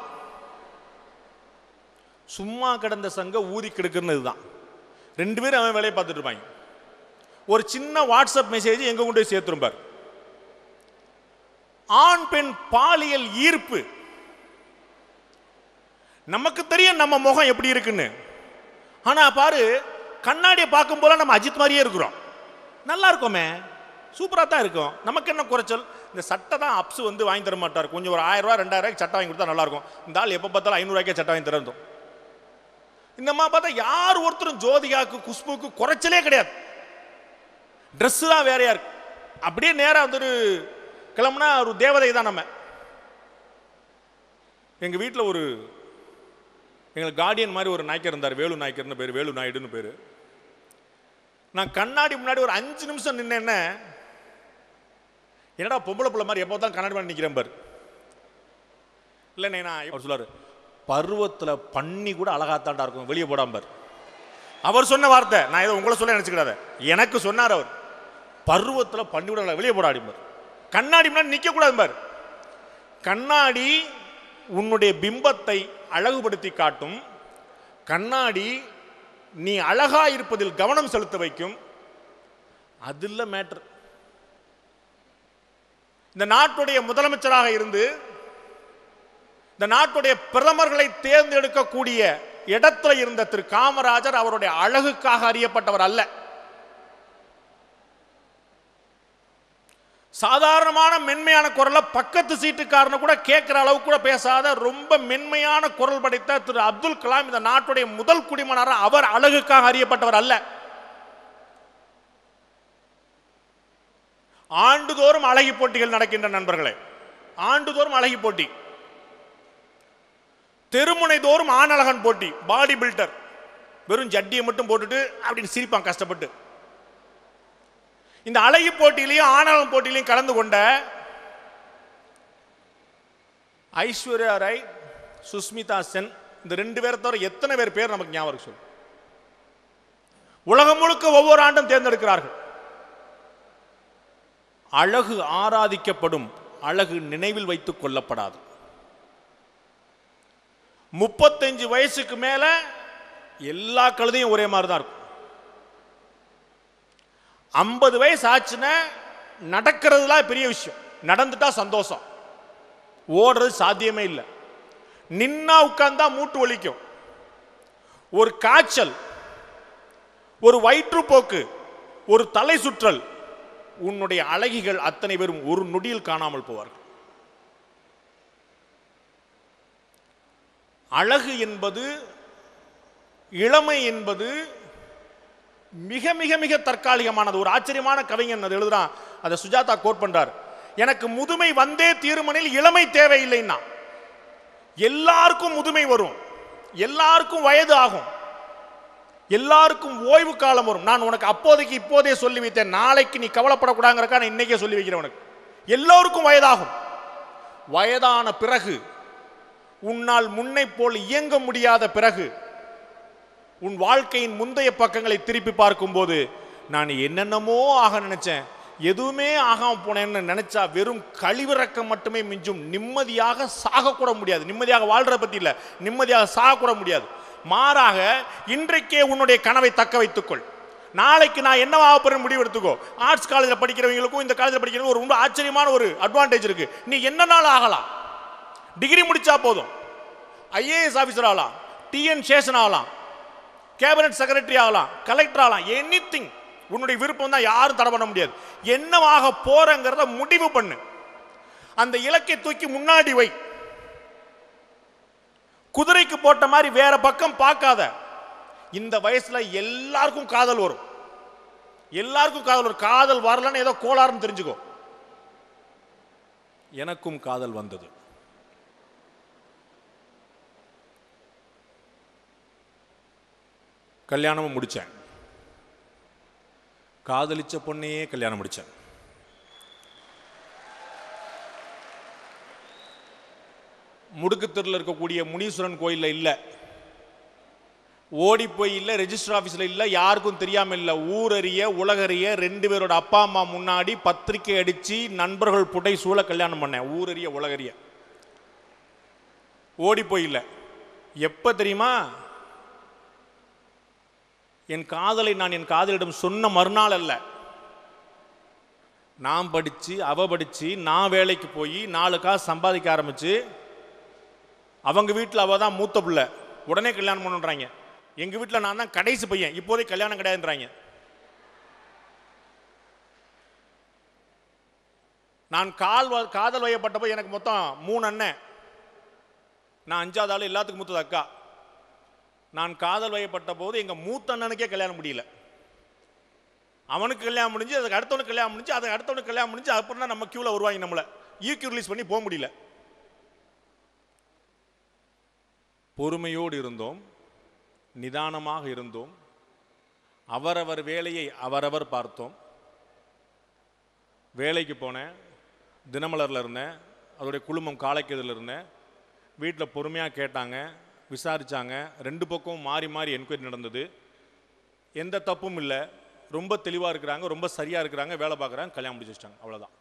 சும்மா கிடந்த சங்க ஊதி கிடக்குறது இதுதான் ரெண்டு பேரும் அவன் வேலையை பார்த்துட்டு இருப்பாங்க ஒரு சின்ன வாட்ஸ்அப் மெசேஜ் எங்க கொண்டு போய் சேர்த்துருப்பார் ஆண் பெண் பாலியல் ஈர்ப்பு நமக்கு தெரியும் நம்ம முகம் எப்படி இருக்குன்னு ஆனா பாரு கண்ணாடியை பார்க்கும் போல நம்ம அஜித் மாதிரியே இருக்கிறோம் நல்லா இருக்கோமே சூப்பராக தான் இருக்கும் நமக்கு என்ன குறைச்சல் இந்த சட்டை தான் அப்ஸ் வந்து வாங்கி தர மாட்டார் கொஞ்சம் ஒரு ஆயிரம் ரூபா ரெண்டாயிரம் ரூபாய்க்கு சட்டை வாங்கி கொடுத்தா நல்லா இருக்கும் இந்த ஆள் எப்போ பார்த்தாலும் ஐநூறுரூவாய்க்கே சட்டை வாங்கி தரதும் இந்த மாதிரி பார்த்தா யார் ஒருத்தரும் ஜோதிகாக்கு குஷ்புக்கு குறைச்சலே கிடையாது Dress தான் வேறையா இருக்கு அப்படியே நேராக வந்து ஒரு கிளம்புனா ஒரு தேவதை தான் நம்ம எங்கள் வீட்டில் ஒரு எங்களுக்கு கார்டியன் மாதிரி ஒரு நாய்க்கர் இருந்தார் வேலு நாய்க்கர்னு பேர் வேலு நாயுடுன்னு பேர் நான் கண்ணாடி முன்னாடி ஒரு அஞ்சு நிமிஷம் நின்னேன்ன என்னடா பொம்பளை பிள்ளை மாதிரி எப்போ தான் கண்ணாடி முன்னாடி நிற்கிறேன் பாரு இல்லை நான் அவர் சொல்லாரு பருவத்தில் பண்ணி கூட அழகாத்தாண்டா இருக்கும் வெளியே போடாம பாரு அவர் சொன்ன வார்த்தை நான் ஏதோ உங்களை சொல்ல நினச்சிக்கிடாத எனக்கு சொன்னார் அவர் பருவத்தில் பண்ணி கூட அழகா- வெளியே போடாடி பாரு கண்ணாடி முன்னாடி நிற்கக்கூடாது பாரு கண்ணாடி உன்னுடைய பிம்பத்தை அழகுபடுத்தி காட்டும் கண்ணாடி நீ அழகா இருப்பதில் கவனம் செலுத்த வைக்கும் அது இல்ல மேட்டர் இந்த நாட்டுடைய முதலமைச்சராக இருந்து இந்த நாட்டுடைய பிரதமர்களை தேர்ந்தெடுக்கக்கூடிய இடத்துல இருந்த திரு காமராஜர் அவருடைய அழகுக்காக அறியப்பட்டவர் அல்ல சாதாரணமான மென்மையான குரலை பக்கத்து சீட்டுக்காரனை கூட கேட்கிற அளவுக்கு கூட பேசாத ரொம்ப மென்மையான குரல் படைத்த திரு அப்துல் கலாம் இந்த நாட்டுடைய முதல் குடிமகனார் அவர் அழகுக்காக அறியப்பட்டவர் அல்ல ஆண்டுதோறும் அழகி போட்டிகள் நடக்கின்ற நண்பர்களே ஆண்டுதோறும் அழகி போட்டி தெருமுனை தோறும் ஆணழகன் போட்டி பாடி பில்டர் வெறும் ஜட்டியை மட்டும் போட்டுட்டு அப்படின்னு சிரிப்பான் கஷ்டப்பட்டு இந்த அழகி போட்டியிலையும் ஆணவம் போட்டியிலையும் கலந்து கொண்ட ஐஸ்வர்யா ராய் சுஸ்மிதா சென் இந்த ரெண்டு பேரை தவிர எத்தனை பேர் பேர் நமக்கு ஞாபகம் இருக்கு சொல்லு உலகம் முழுக்க ஒவ்வொரு ஆண்டும் தேர்ந்தெடுக்கிறார்கள் அழகு ஆராதிக்கப்படும் அழகு நினைவில் வைத்துக் கொள்ளப்படாது முப்பத்தஞ்சு வயசுக்கு மேல எல்லா கழுதையும் ஒரே மாதிரி தான் இருக்கும் ஐம்பது வயசு ஆச்சுன்னா நடக்கிறதுலாம் பெரிய விஷயம் நடந்துட்டா சந்தோஷம் ஓடுறது சாத்தியமே இல்லை நின்னா உட்கார்ந்தா மூட்டு வலிக்கும் ஒரு காய்ச்சல் ஒரு வயிற்றுப்போக்கு ஒரு தலை சுற்றல் உன்னுடைய அழகிகள் அத்தனை பேரும் ஒரு நொடியில் காணாமல் போவார்கள் அழகு என்பது இளமை என்பது மிக மிக மிக தற்காலிகமானது ஒரு ஆச்சரியமான கவிஞன் அது எழுதுறான் அதை சுஜாதா கோட் பண்றார் எனக்கு முதுமை வந்தே தீர்மனில் இளமை தேவையில்லைன்னா எல்லாருக்கும் முதுமை வரும் எல்லாருக்கும் வயது ஆகும் எல்லாருக்கும் ஓய்வு காலம் வரும் நான் உனக்கு அப்போதைக்கு இப்போதே சொல்லி வைத்தேன் நாளைக்கு நீ கவலைப்படக்கூடாங்கிறக்கா நான் இன்னைக்கே சொல்லி வைக்கிறேன் உனக்கு எல்லோருக்கும் வயதாகும் வயதான பிறகு உன்னால் முன்னை போல் இயங்க முடியாத பிறகு உன் வாழ்க்கையின் முந்தைய பக்கங்களை திருப்பி பார்க்கும்போது நான் என்னென்னமோ ஆக நினைச்சேன் எதுவுமே ஆகாம போனேன்னு நினைச்சா வெறும் கழிவிறக்கம் மட்டுமே மிஞ்சும் நிம்மதியாக சாகக்கூட முடியாது நிம்மதியாக வாழ்ற பத்தி இல்ல நிம்மதியாக சாகக்கூட முடியாது மாறாக இன்றைக்கே உன்னுடைய கனவை தக்க வைத்துக்கொள் நாளைக்கு நான் என்னவாக போறேன் முடிவு எடுத்துக்கோ ஆர்ட்ஸ் காலேஜில் படிக்கிறவங்களுக்கும் இந்த காலேஜில் படிக்கிறவங்களுக்கும் ஒரு ரொம்ப ஆச்சரியமான ஒரு அட்வான்டேஜ் இருக்கு நீ என்ன நாள் ஆகலாம் டிகிரி முடிச்சா போதும் ஐஏஎஸ் ஆஃபீஸர் ஆகலாம் டிஎன் சேஷன் ஆகலாம் கேபினட் செக்ரட்டரி ஆகலாம் கலெக்டர் ஆகலாம் எனி உன்னுடைய விருப்பம் தான் யாரும் தடை பண்ண முடியாது என்னவாக போறங்கிறத முடிவு பண்ணு அந்த இலக்கை தூக்கி முன்னாடி வை குதிரைக்கு போட்ட மாதிரி வேற பக்கம் பார்க்காத இந்த வயசுல எல்லாருக்கும் காதல் வரும் எல்லாருக்கும் காதல் வரும் காதல் வரலன்னு ஏதோ கோளாறுன்னு தெரிஞ்சுக்கோ எனக்கும் காதல் வந்தது கல்யாணமும் முடித்தேன் காதலிச்ச பொண்ணையே கல்யாணம் முடித்தேன் முடுக்குத்தெருவில் இருக்கக்கூடிய முனீஸ்வரன் கோயிலில் இல்லை ஓடி போய் இல்லை ரெஜிஸ்டர் ஆஃபீஸில் இல்லை யாருக்கும் தெரியாமல் இல்லை ஊரறிய உலகறிய ரெண்டு பேரோட அப்பா அம்மா முன்னாடி பத்திரிக்கை அடித்து நண்பர்கள் புடை சூழ கல்யாணம் பண்ணேன் ஊரறிய உலகறிய ஓடி போய் இல்லை எப்போ தெரியுமா என் காதலை நான் என் காதலிடம் சொன்ன மறுநாள் அல்ல நான் படித்து அவ படித்து நான் வேலைக்கு போய் நாலு காசு சம்பாதிக்க ஆரம்பித்து அவங்க வீட்டில் அவள் தான் மூத்த பிள்ளை உடனே கல்யாணம் பண்ணுன்றாங்க எங்கள் வீட்டில் நான் தான் கடைசி பையன் இப்போதே கல்யாணம் கிடையாதுன்றாங்க நான் கால் வ- காதல் வயப்பட்டப்போ எனக்கு மொத்தம் மூணு அண்ணன் நான் அஞ்சாவது ஆள் எல்லாத்துக்கும் மூத்தது அக்கா நான் காதல் வயப்பட்ட போது எங்கள் மூத்த அண்ணனுக்கே கல்யாணம் முடியல அவனுக்கு கல்யாணம் முடிஞ்சு அதுக்கு அடுத்தவனுக்கு கல்யாணம் முடிஞ்சு அதுக்கு அடுத்தவனுக்கு கல்யாணம் முடிஞ்சு அப்புறம் தான் நம்ம கியூவில் வருவாங்க நம்மளை ஈக்யூ ரிலீஸ் பண்ணி போக முடியல பொறுமையோடு இருந்தோம் நிதானமாக இருந்தோம் அவரவர் வேலையை அவரவர் பார்த்தோம் வேலைக்கு போனேன் தினமலரில் இருந்தேன் அதோடைய குழுமம் காலைக்கதில் இருந்தேன் வீட்டில் பொறுமையாக கேட்டாங்க விசாரித்தாங்க ரெண்டு பக்கமும் மாறி மாறி என்கொயரி நடந்தது எந்த தப்பும் இல்லை ரொம்ப தெளிவாக இருக்கிறாங்க ரொம்ப சரியாக இருக்கிறாங்க வேலை பார்க்குறாங்க கல்யாணம் முடிச்சு வச்சிட்டாங்க அவ்வளோதான்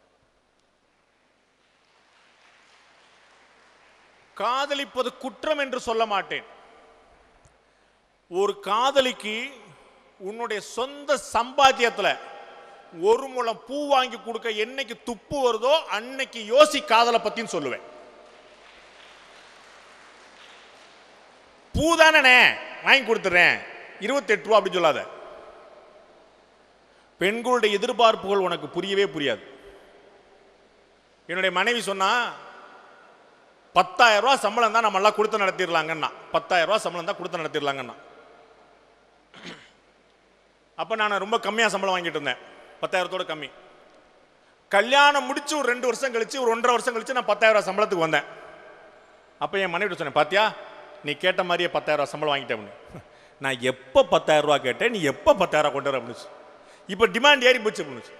காதலிப்பது குற்றம் என்று சொல்ல மாட்டேன் ஒரு காதலிக்கு உன்னுடைய சொந்த சம்பாத்தியத்தில் ஒரு முழம் பூ வாங்கி கொடுக்க என்னைக்கு துப்பு வருதோ அன்னைக்கு யோசி காதலை பத்தின்னு சொல்லுவேன் பூ தானே வாங்கி கொடுத்துறேன் இருபத்தெட்டு ரூபா அப்படி சொல்லாத பெண்களுடைய எதிர்பார்ப்புகள் உனக்கு புரியவே புரியாது என்னுடைய மனைவி சொன்னா பத்தாயிரம் ரூபா சம்பளம் தான் நம்ம எல்லாம் கொடுத்து நடத்திடலாங்கன்னா பத்தாயிரம் ரூபா சம்பளம் தான் கொடுத்து நடத்திடலாங்கன்னா அப்போ நான் ரொம்ப கம்மியாக சம்பளம் வாங்கிட்டு இருந்தேன் பத்தாயிரத்தோட கம்மி கல்யாணம் முடிச்சு ஒரு ரெண்டு வருஷம் கழிச்சு ஒரு ஒன்றரை வருஷம் கழிச்சு நான் பத்தாயிரம் ரூபா சம்பளத்துக்கு வந்தேன் அப்போ என் மனைவி சொன்னேன் பாத்தியா நீ கேட்ட மாதிரியே பத்தாயிரம் ரூபா சம்பளம் வாங்கிட்டேன் நான் எப்போ பத்தாயிரம் ரூபா கேட்டேன் நீ எப்போ பத்தாயிரம் ரூபா கொண்டு வர அப்படின்னுச்சு இப்போ டிமாண்ட் ஏறி போச்சு அப்படின்னுச்சு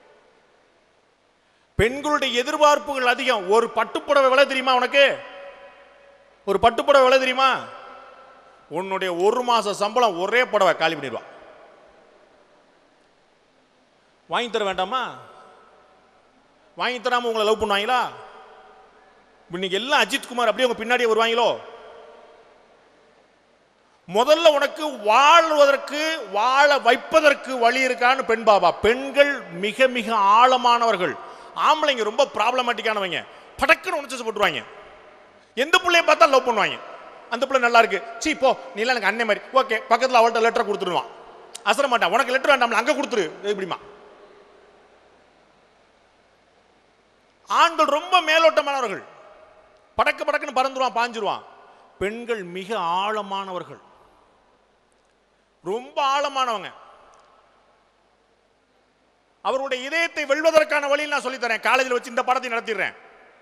பெண்களுடைய எதிர்பார்ப்புகள் அதிகம் ஒரு பட்டுப்புடவை விலை தெரியுமா உனக்கு ஒரு பட்டுப்புடவை விலை தெரியுமா உன்னுடைய ஒரு மாச சம்பளம் ஒரே புடவை காலி பண்ணிடுவா வாங்கி தர வேண்டாமா வாங்கி தராம உங்களை லவ் பண்ணுவாங்களா இன்னைக்கு எல்லாம் அஜித் குமார் அப்படியே உங்க பின்னாடியே வருவாங்களோ முதல்ல உனக்கு வாழ்வதற்கு வாழ வைப்பதற்கு வழி இருக்கான்னு பெண் பாபா பெண்கள் மிக மிக ஆழமானவர்கள் ஆம்பளைங்க ரொம்ப ப்ராப்ளமேட்டிக்கானவங்க படக்குன்னு உணர்ச்சி போட்டுருவாங்க எந்த பிள்ளைய பார்த்தா லவ் பண்ணுவாங்க அந்த பிள்ளை நல்லா இருக்கு சீ போ நீ எல்லாம் எனக்கு அண்ணன் மாதிரி ஓகே பக்கத்தில் அவள்கிட்ட லெட்டர் கொடுத்துருவான் அசர மாட்டான் உனக்கு லெட்டர் வேண்டாம்ல அங்கே கொடுத்துரு எப்படிமா ஆண்கள் ரொம்ப மேலோட்டமானவர்கள் படக்கு படக்குன்னு பறந்துருவான் பாஞ்சிருவான் பெண்கள் மிக ஆழமானவர்கள் ரொம்ப ஆழமானவங்க அவருடைய இதயத்தை வெல்வதற்கான வழியில் நான் சொல்லித்தரேன் காலேஜில் வச்சு இந்த படத்தை நடத்திடுறேன்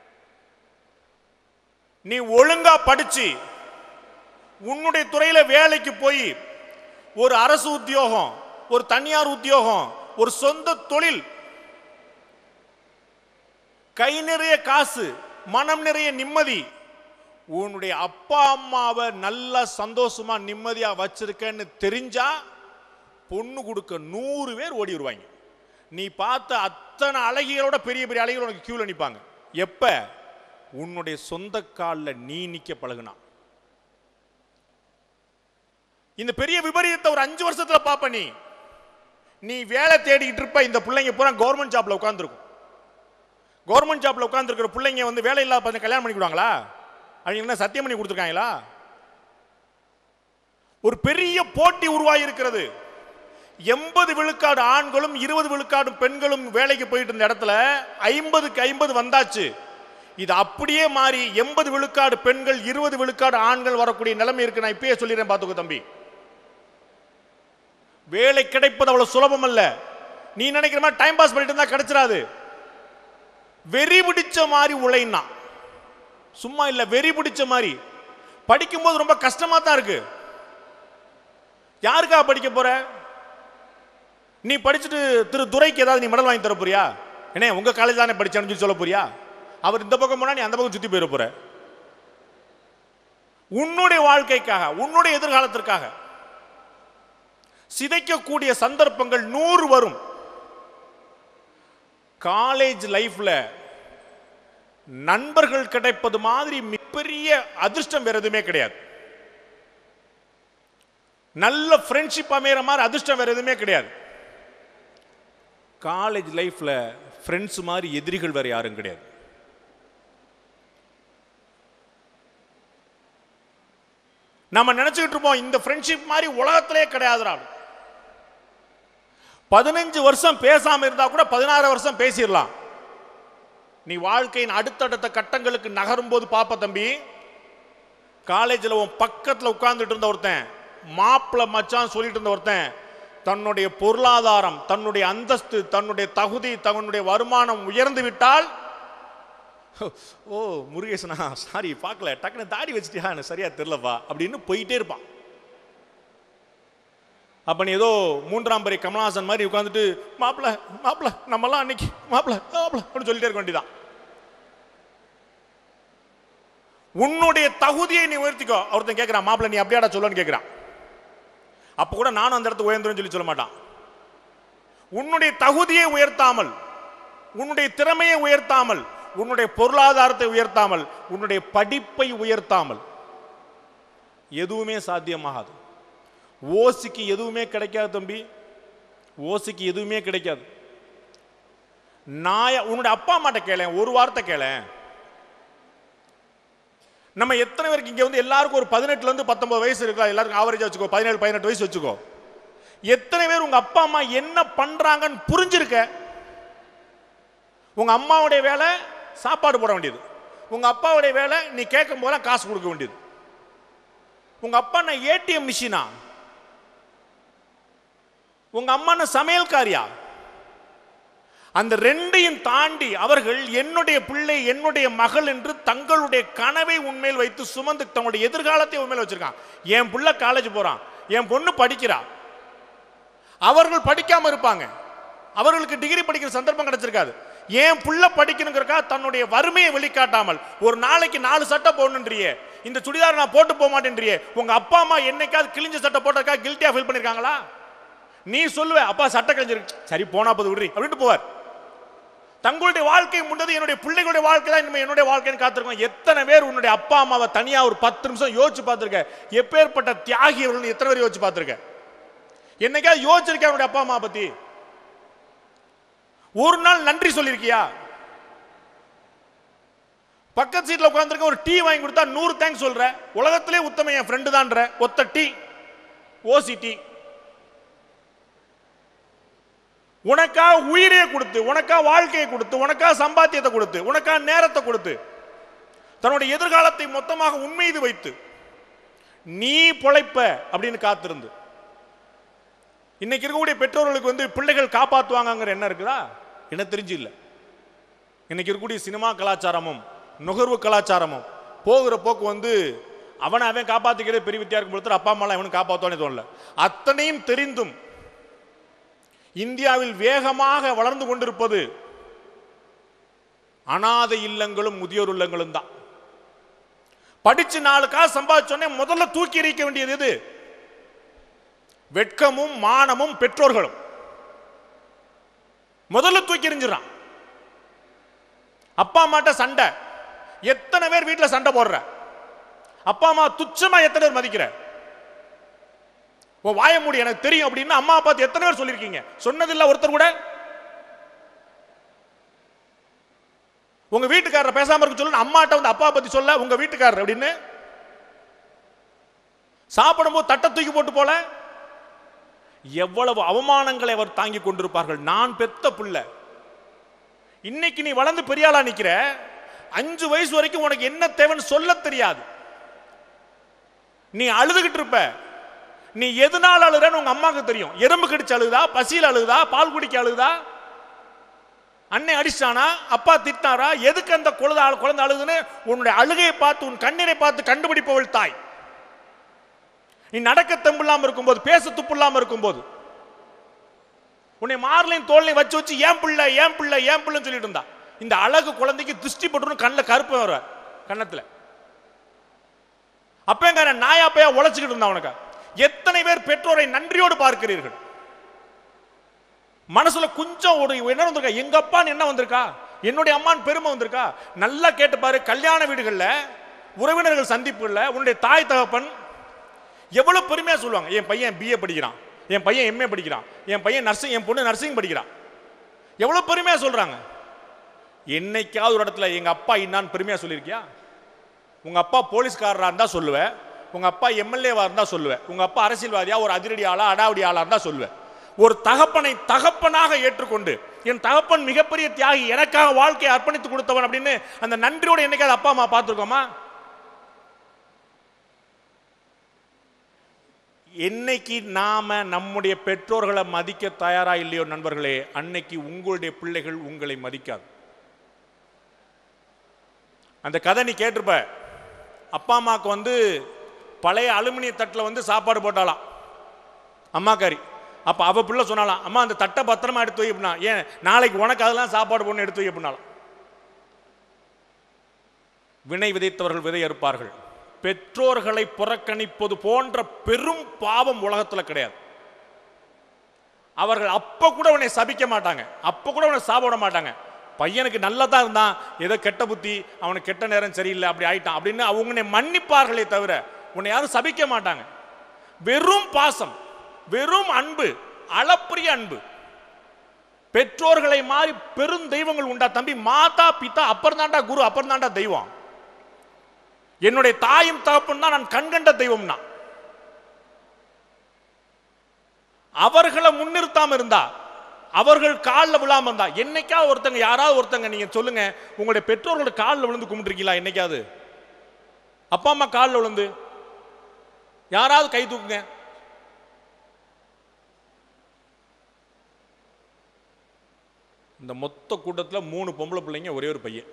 நீ ஒழுங்கா படிச்சு உன்னுடைய துறையில வேலைக்கு போய் ஒரு அரசு உத்தியோகம் ஒரு தனியார் உத்தியோகம் ஒரு சொந்த தொழில் கை நிறைய காசு மனம் நிறைய நிம்மதி உன்னுடைய அப்பா அம்மாவை நல்லா சந்தோஷமா நிம்மதியா வச்சிருக்கேன்னு தெரிஞ்சா பொண்ணு கொடுக்க நூறு பேர் ஓடி வருவாங்க நீ பார்த்த அத்தனை அழகிகளோட பெரிய பெரிய அழகிகள் உனக்கு கியூல நிப்பாங்க எப்ப உன்னுடைய சொந்த காலில் நீ நிக்க பழகுனா இந்த பெரிய விபரீதத்தை ஒரு அஞ்சு வருஷத்துல பாப்ப நீ நீ வேலை தேடிக்கிட்டு இருப்ப இந்த பிள்ளைங்க பூரா கவர்மெண்ட் ஜாப்ல உட்காந்துருக்கும் கவர்மெண்ட் ஜாப்ல உட்காந்துருக்கிற பிள்ளைங்க வந்து வேலை இல்லாத பசங்க கல்யாணம் பண்ணிக்கிடுவாங்களா அவங்க என்ன சத்தியம் பண்ணி கொடுத்துருக்காங்களா ஒரு பெரிய போட்டி உருவாகி இருக்கிறது எண்பது விழுக்காடு ஆண்களும் இருபது விழுக்காடு பெண்களும் வேலைக்கு போயிட்டு இருந்த இடத்துல ஐம்பதுக்கு ஐம்பது வந்தாச்சு இது அப்படியே மாறி எண்பது விழுக்காடு பெண்கள் இருபது விழுக்காடு ஆண்கள் வரக்கூடிய நிலைமை இருக்கு நான் இப்பயே சொல்லிடுறேன் பார்த்துக்கோ தம்பி வேலை கிடைப்பது அவ்வளவு சுலபம் அல்ல நீ நினைக்கிற மாதிரி டைம் பாஸ் பண்ணிட்டு இருந்தா கிடைச்சிடாது வெறி பிடிச்ச மாதிரி உழைனா சும்மா இல்ல வெறி பிடிச்ச மாதிரி படிக்கும்போது ரொம்ப கஷ்டமா தான் இருக்கு யாருக்கா படிக்க போற நீ படிச்சுட்டு திரு துரைக்கு ஏதாவது நீ மெடல் வாங்கி தர போறியா என்ன உங்க காலேஜ் தானே படிச்சான்னு சொல்லி சொல்ல போறியா அவர் இந்த பக்கம் போனா நீ அந்த பக்கம் சுத்தி போயிட போற உன்னுடைய வாழ்க்கைக்காக உன்னுடைய எதிர்காலத்திற்காக சிதைக்கக்கூடிய சந்தர்ப்பங்கள் நூறு வரும் காலேஜ் லைஃப்ல நண்பர்கள் கிடைப்பது மாதிரி மிகப்பெரிய அதிர்ஷ்டம் வேற எதுவுமே கிடையாது நல்ல ஃப்ரெண்ட்ஷிப் அமையிற மாதிரி அதிர்ஷ்டம் வேற எதுவுமே கிடையாது காலேஜ் லைஃப்ல ஃப்ரெண்ட்ஸ் மாதிரி எதிரிகள் வேற யாரும் கிடையாது நம்ம நினைச்சுக்கிட்டு இருப்போம் இந்த ஃப்ரெண்ட்ஷிப் மாதிரி உலகத்திலே கிடையாதுடா பதினஞ்சு வருஷம் பேசாம இருந்தா கூட பதினாறு வருஷம் பேசிடலாம் நீ வாழ்க்கையின் அடுத்தடுத்த கட்டங்களுக்கு நகரும் போது பாப்ப தம்பி காலேஜில் உன் பக்கத்தில் உட்கார்ந்துட்டு இருந்த ஒருத்தன் மாப்பிள மச்சான் சொல்லிட்டு இருந்த ஒருத்தன் தன்னுடைய பொருளாதாரம் தன்னுடைய அந்தஸ்து தன்னுடைய தகுதி தன்னுடைய வருமானம் உயர்ந்து விட்டால் ஓ முருகேசனா சாரி பார்க்கல டக்குன்னு தாடி வச்சிட்டியா எனக்கு சரியா தெரியலப்பா அப்படின்னு போயிட்டே இருப்பான் அப்ப நீ ஏதோ மூன்றாம் பரி கமலஹாசன் மாதிரி உட்காந்துட்டு மாப்பிள மாப்பிள நம்மலாம் அன்னைக்கு மாப்பிள மாப்பிள அப்படின்னு சொல்லிட்டே இருக்க வேண்டியதான் உன்னுடைய தகுதியை நீ உயர்த்திக்கோ ஒருத்தன் கேட்கிறான் மாப்பிள நீ அப்படியாடா சொல்லுன்னு கேட்கிறான் அப்ப கூட நானும் அந்த இடத்துல உயர்ந்துரும் சொல்லி சொல்ல மாட்டான் உன்னுடைய தகுதியை உயர்த்தாமல் உன்னுடைய திறமையை உயர்த்தாமல் உன்னுடைய பொருளாதாரத்தை உயர்த்தாமல் உன்னுடைய படிப்பை உயர்த்தாமல் எதுவுமே சாத்தியமாகாது ஓசிக்கு எதுவுமே கிடைக்காது தம்பி ஓசிக்கு எதுவுமே கிடைக்காது நாய உன்னுடைய அப்பா அம்மாட்ட கேளேன் ஒரு வார்த்தை கேளேன் நம்ம எத்தனை பேருக்கு இங்க வந்து எல்லாருக்கும் ஒரு பதினெட்டுல இருந்து பத்தொன்பது வயசு இருக்கா எல்லாருக்கும் ஆவரேஜா வச்சுக்கோ பதினேழு பதினெட்டு வயசு வச்சுக்கோ எத்தனை பேர் உங்க அப்பா அம்மா என்ன பண்றாங்கன்னு புரிஞ்சிருக்க உங்க அம்மாவுடைய வேலை சாப்பாடு போட வேண்டியது உங்க அப்பாவுடைய வேலை நீ கேட்கும் போதெல்லாம் காசு கொடுக்க வேண்டியது உங்க அப்பா நான் ஏடிஎம் மிஷினா உங்க அம்மா என்ன சமையல்காரியா அந்த ரெண்டையும் தாண்டி அவர்கள் என்னுடைய பிள்ளை என்னுடைய மகள் என்று தங்களுடைய கனவை உண்மையில் வைத்து சுமந்து தங்களுடைய எதிர்காலத்தை உண்மையில் வச்சிருக்கான் என் பிள்ளை காலேஜ் போறான் என் பொண்ணு படிக்கிறா அவர்கள் படிக்காம இருப்பாங்க அவர்களுக்கு டிகிரி படிக்கிற சந்தர்ப்பம் கிடைச்சிருக்காது என் புள்ள படிக்கணுங்கிறக்கா தன்னுடைய வறுமையை வெளிக்காட்டாமல் ஒரு நாளைக்கு நாலு சட்டை போடணுன்றியே இந்த சுடிதார் நான் போட்டு போக மாட்டேன்றியே உங்க அப்பா அம்மா என்னைக்காவது கிழிஞ்ச சட்டை போட்டக்கா கில்ட்டியா ஃபீல் பண்ணிருக்காங்களா நீ சொல்லுவ அப்பா சட்டை கிழிஞ்சிருக்கு சரி போனா போது விடுறி அப்படின்ட்டு போவார் தங்களுடைய வாழ்க்கை முன்னது என்னுடைய பிள்ளைகளுடைய வாழ்க்கை தான் இனிமே என்னுடைய வாழ்க்கைன்னு காத்திருக்கோம் எத்தனை பேர் உன்னுடைய அப்பா அம்மாவை தனியா ஒரு பத்து நிமிஷம் யோசிச்சு பார்த்திருக்க எப்பேற்பட்ட தியாகி அவர்கள் எத்தனை பேர் யோசிச்சு பார்த்திருக்க என்னைக்காவது யோசிச்சிருக்கேன் அவனுடைய அப்பா அம்மா பத்தி ஒரு நாள் நன்றி சொல்லியிருக்கியா பக்கத்து சீட்ல உட்காந்துருக்க ஒரு டீ வாங்கி கொடுத்தா நூறு தேங்க்ஸ் சொல்ற உலகத்திலே உத்தம என் ஃப்ரெண்டு தான்ற ஒத்த டீ ஓசி டீ உனக்கா உயிரையே கொடுத்து உனக்கா வாழ்க்கையை கொடுத்து உனக்கா சம்பாத்தியத்தை கொடுத்து உனக்கா நேரத்தை கொடுத்து தன்னுடைய எதிர்காலத்தை மொத்தமாக உண்மீது வைத்து நீ பொழைப்ப அப்படின்னு காத்திருந்து இன்னைக்கு இருக்கக்கூடிய பெற்றோர்களுக்கு வந்து பிள்ளைகள் காப்பாற்றுவாங்கங்கிற என்ன இருக்குதா என்ன தெரிஞ்சு இல்லை இன்னைக்கு இருக்கக்கூடிய சினிமா கலாச்சாரமும் நுகர்வு கலாச்சாரமும் போகிற போக்கு வந்து அவனை அவன் காப்பாத்திக்கிறதே பெரிய வித்தியா இருக்கும் பொழுது அப்பா அம்மாலாம் அவனும் காப்பாற்றுவானே தோணல அத்தனையும் தெரிந்தும் இந்தியாவில் வேகமாக வளர்ந்து கொண்டிருப்பது அனாதை இல்லங்களும் முதியோர் இல்லங்களும் தான் படிச்சு நாலு காசு சம்பாதிச்சோடனே முதல்ல தூக்கி எறிக்க வேண்டியது எது வெட்கமும் மானமும் பெற்றோர்களும் முதல்ல தூக்கி எறிஞ்சிடறான் அப்பா அம்மாட்ட சண்டை எத்தனை பேர் வீட்டில் சண்டை போடுற அப்பா அம்மா துச்சமா எத்தனை பேர் மதிக்கிற உன் வாய மூடி எனக்கு தெரியும் அப்படின்னு அம்மா பார்த்து எத்தனை பேர் சொல்லியிருக்கீங்க சொன்னதில்ல ஒருத்தர் கூட உங்க வீட்டுக்காரரை பேசாம இருக்க சொல்லு அம்மாட்ட வந்து அப்பா பத்தி சொல்ல உங்க வீட்டுக்காரர் அப்படின்னு சாப்பிடும்போது தட்டை தூக்கி போட்டு போல எவ்வளவு அவமானங்களை அவர் தாங்கி கொண்டிருப்பார்கள் நான் பெத்த புள்ள இன்னைக்கு நீ வளர்ந்து பெரியாளா நிக்கிற அஞ்சு வயசு வரைக்கும் உனக்கு என்ன தேவைன்னு சொல்ல தெரியாது நீ அழுதுகிட்டு இருப்ப நீ எதனால அழுறன்னு உங்க அம்மாவுக்கு தெரியும் எறும்பு கடிச்சு அழுகுதா பசியில் அழுகுதா பால் குடிக்க அழுகுதா அன்னை அடிச்சானா அப்பா திட்டாரா எதுக்கு அந்த குழந்தை அழு- குழந்தை அழுகுதுன்னு உன்னுடைய அழுகையை பார்த்து உன் கண்ணீரை பார்த்து கண்டுபிடிப்பவள் தாய் நீ நடக்க தெம்பு இல்லாம இருக்கும்போது பேச துப்பு இல்லாம இருக்கும்போது உன்னை மார்லையும் தோல்லையும் வச்சு வச்சு ஏன் பிள்ளை ஏன் பிள்ளை ஏன் பிள்ளைன்னு சொல்லிட்டு இருந்தா இந்த அழகு குழந்தைக்கு திருஷ்டி போட்டுன்னு கண்ணில் கருப்பு வர கன்னத்துல அப்பேங்கார நாயாப்பையா உழைச்சிக்கிட்டு இருந்தா உனக்கு எத்தனை பேர் பெற்றோரை நன்றியோடு பார்க்கிறீர்கள் மனசுல கொஞ்சம் ஒரு என்ன வந்திருக்கா எங்க அப்பான்னு என்ன வந்திருக்கா என்னுடைய அம்மான்னு பெருமை வந்திருக்கா நல்லா கேட்டு பாரு கல்யாண வீடுகள்ல உறவினர்கள் சந்திப்புல உன்னுடைய தாய் தகப்பன் எவ்வளவு பெருமையா சொல்லுவாங்க என் பையன் பிஏ படிக்கிறான் என் பையன் எம்ஏ படிக்கிறான் என் பையன் நர்சிங் என் பொண்ணு நர்சிங் படிக்கிறான் எவ்வளவு பெருமையா சொல்றாங்க என்னைக்காவது ஒரு இடத்துல எங்க அப்பா இன்னான்னு பெருமையா சொல்லியிருக்கியா உங்க அப்பா போலீஸ்காரரா இருந்தா சொல்லுவேன் உங்க அப்பா எம்எல்ஏவா இருந்தா சொல்லுவேன் உங்க அப்பா அரசியல்வாதியா ஒரு அதிரடி ஆளா அடாவடி ஆளா இருந்தா சொல்லுவேன் ஒரு தகப்பனை தகப்பனாக ஏற்றுக்கொண்டு என் தகப்பன் மிகப்பெரிய தியாகி எனக்காக வாழ்க்கையை அர்ப்பணித்து கொடுத்தவன் அப்படின்னு அந்த நன்றியோட என்னைக்காவது அப்பா அம்மா பார்த்துருக்கோமா என்னைக்கு நாம நம்முடைய பெற்றோர்களை மதிக்க தயாரா இல்லையோ நண்பர்களே அன்னைக்கு உங்களுடைய பிள்ளைகள் உங்களை மதிக்காது அந்த கதை நீ கேட்டிருப்ப அப்பா அம்மாவுக்கு வந்து பழைய அலுமினிய தட்டில் வந்து சாப்பாடு போட்டாலாம் அம்மாக்காரி அப்போ அவ பிள்ளை சொன்னாலாம் அம்மா அந்த தட்டை பத்திரமா எடுத்து வை அப்படின்னா ஏன் நாளைக்கு உனக்கு அதெல்லாம் சாப்பாடு போடணும் எடுத்து வை அப்படின்னாலாம் வினை விதைத்தவர்கள் விதை அறுப்பார்கள் பெற்றோர்களை புறக்கணிப்பது போன்ற பெரும் பாவம் உலகத்தில் கிடையாது அவர்கள் அப்ப கூட உன்னை சபிக்க மாட்டாங்க அப்ப கூட உன்னை சாப்பிட மாட்டாங்க பையனுக்கு நல்லதா இருந்தான் ஏதோ கெட்ட புத்தி அவனுக்கு கெட்ட நேரம் சரியில்லை அப்படி ஆயிட்டான் அப்படின்னு அவங்க உன்னை மன்னிப்பார்களே தவிர உன்னை யாரும் சபிக்க மாட்டாங்க வெறும் பாசம் வெறும் அன்பு அளப்பரிய அன்பு பெற்றோர்களை மாறி பெரும் தெய்வங்கள் உண்டா தம்பி மாதா பிதா அப்புறம் தாண்டா குரு அப்புறம் தாண்டா தெய்வம் என்னுடைய தாயும் தகப்பன் தான் நான் கண்கண்ட தெய்வம்னா அவர்களை முன்னிறுத்தாம இருந்தா அவர்கள் காலில் விழாம இருந்தா என்னைக்காவது ஒருத்தங்க யாராவது ஒருத்தங்க நீங்க சொல்லுங்க உங்களுடைய பெற்றோர்களோட காலில் விழுந்து கும்பிட்டுருக்கீங்களா என்னைக்காவது அப்பா அம்மா காலில் விழுந்து யாராவது கை தூக்குங்க இந்த மொத்த கூட்டத்தில் மூணு பொம்பளை பிள்ளைங்க ஒரே ஒரு பையன்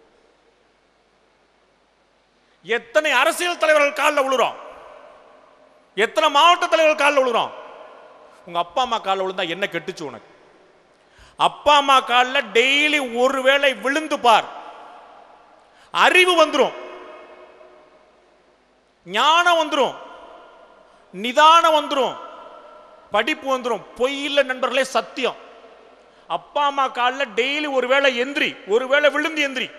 எத்தனை அரசியல் தலைவர்கள் காலில் விழுறோம் எத்தனை மாவட்ட தலைவர்கள் காலில் விழுறோம் உங்க அப்பா அம்மா காலில் விழுந்தா என்ன கெட்டுச்சு உனக்கு அப்பா அம்மா காலில் டெய்லி ஒரு வேளை விழுந்து பார் அறிவு வந்துரும் ஞானம் வந்துரும் நிதானம் வந்துரும் படிப்பு வந்துரும் பொய் இல்லை நண்பர்களே சத்தியம் அப்பா அம்மா காலில் டெய்லி ஒரு வேளை எந்திரி ஒரு வேளை விழுந்து எந்திரி